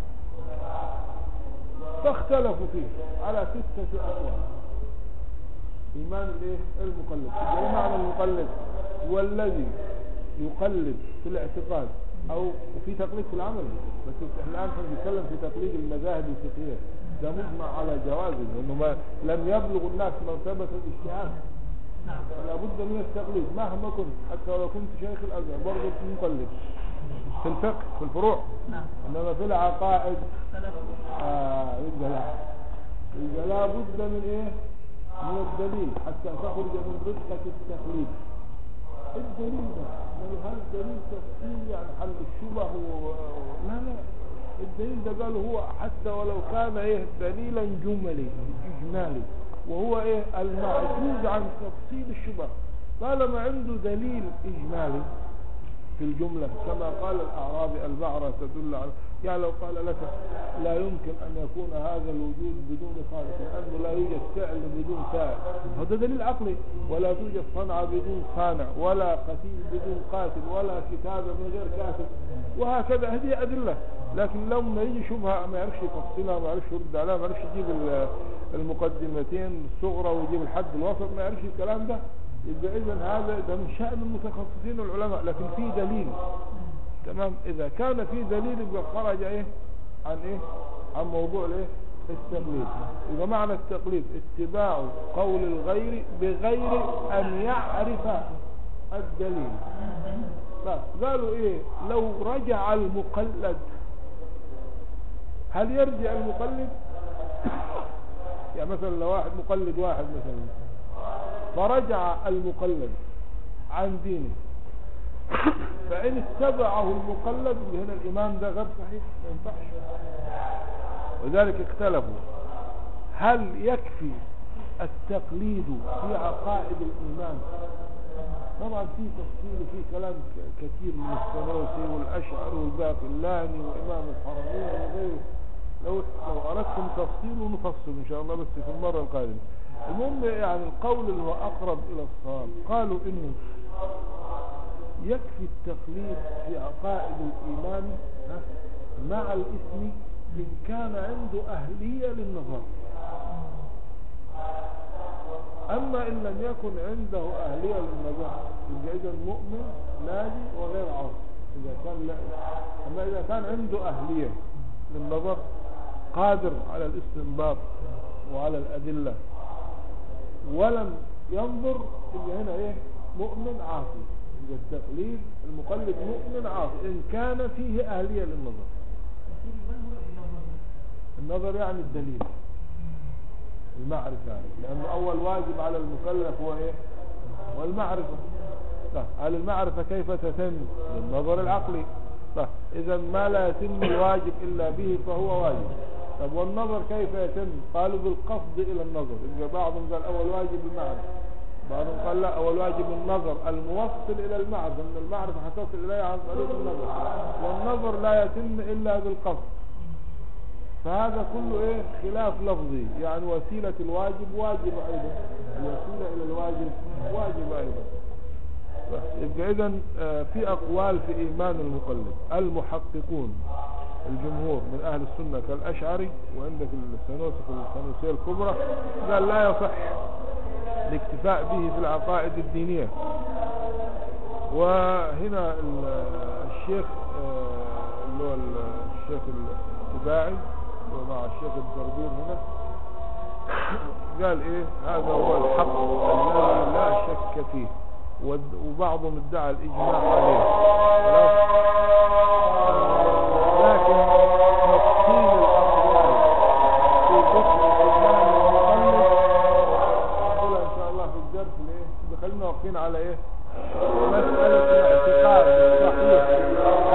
فاختلفوا فيه على ستة أقوال إيمان الايه المقلد ايه معنى المقلد هو الذي يقلد في الاعتقاد او وفي تقليد في العمل بس احنا الان بنتكلم في تقليد المذاهب الفقهيه ده مجمع على جوازه لانه ما لم يبلغ الناس مرتبه الاجتهاد نعم فلا بد من التقليد مهما كنت حتى لو كنت شيخ الازهر برضه مقلد في الفقه في الفروع نعم انما في العقائد اختلفوا آه يبقى لا يبقى لا بد من ايه من الدليل حتى تخرج من رزقة التقليد الدليل ده يعني هل دليل تفصيل يعني حل الشبه و... لا لا الدليل ده قال هو حتى ولو كان ايه دليلا جملي اجمالي وهو ايه المعجوز عن تفصيل الشبه طالما عنده دليل اجمالي في الجملة كما قال الأعرابي البعرة تدل على يعني لو قال لك لا يمكن أن يكون هذا الوجود بدون خالق لأنه لا يوجد فعل بدون فاعل هذا دليل عقلي ولا توجد صنعة بدون صانع ولا قتيل بدون قاتل ولا كتابة من غير كاتب وهكذا هذه أدلة لكن لما يجي شبهة ما يعرفش يفصلها ما يعرفش يرد عليها ما يعرفش يجيب ال- المقدمتين الصغرى ويجيب الحد الوسط ما يعرفش الكلام ده يبقى اذا هذا ده من شأن المتخصصين والعلماء لكن في دليل تمام اذا كان في دليل يبقى خرج ايه عن ايه عن موضوع الايه التقليد يبقى معنى التقليد اتباع قول الغير بغير ان يعرف الدليل بس قالوا ايه لو رجع المقلد هل يرجع المقلد يعني مثلا لو واحد مقلد واحد مثلا فرجع المقلد عن دينه فإن اتبعه المقلد هنا الإمام ده غير صحيح ما ينفعش وذلك اختلفوا هل يكفي التقليد في عقائد الإيمان طبعا في تفصيل وفي كلام ك- كثير من السنوسي والأشعر والباقلاني وإمام الحرمين وغيره لو لو أردتم تفصيل ونفصل إن شاء الله بس في المرة القادمة المهم يعني القول اللي هو أقرب إلى الصواب قالوا إنه يكفي التقليد في عقائد الإيمان ها، مع الإثم إن كان عنده أهلية للنظر أما إن لم يكن عنده أهلية للنظر يبقى إذا مؤمن ناجي وغير عاصي إذا كان لا أما إذا كان عنده أهلية للنظر قادر على الاستنباط وعلى الأدلة ولم ينظر يبقى هنا إيه مؤمن عاصي يبقى التقليد المقلد مؤمن عاصي إن كان فيه أهلية للنظر النظر يعني الدليل المعرفة يعني لأن أول واجب على المكلف هو إيه هو المعرفة طيب هل المعرفة كيف تتم بالنظر العقلي طيب إذا ما لا يتم الواجب إلا به فهو واجب طب والنظر كيف يتم قالوا بالقصد إلى النظر يبقى بعضهم قال أول واجب المعرفة بعضهم قال لا أول واجب النظر الموصل إلى المعرفة أن المعرفة هتصل إليها عن طريق النظر والنظر لا يتم إلا بالقصد فهذا كله ايه خلاف لفظي يعني وسيلة الواجب واجب ايضا الوسيلة الى الواجب واجب ايضا يبقى اذا في اقوال في ايمان المقلد المحققون الجمهور من اهل السنة كالاشعري وعندك السنوسي في السنوسية الكبرى قال لا يصح الاكتفاء به في العقائد الدينية وهنا ال- الشيخ آه، اللي هو الشيخ السباعي ومع الشيخ الدردير هنا قال ايه هذا هو الحق الذي لا شك فيه ود- وبعضهم ادعى الاجماع عليه خلاص؟ آه، لكن تفصيل الاقوال في ذكر الايمان المقلد نقولها ان شاء الله في الدرس الايه إذا خلينا واقفين على ايه مسألة الاعتقاد الصحيح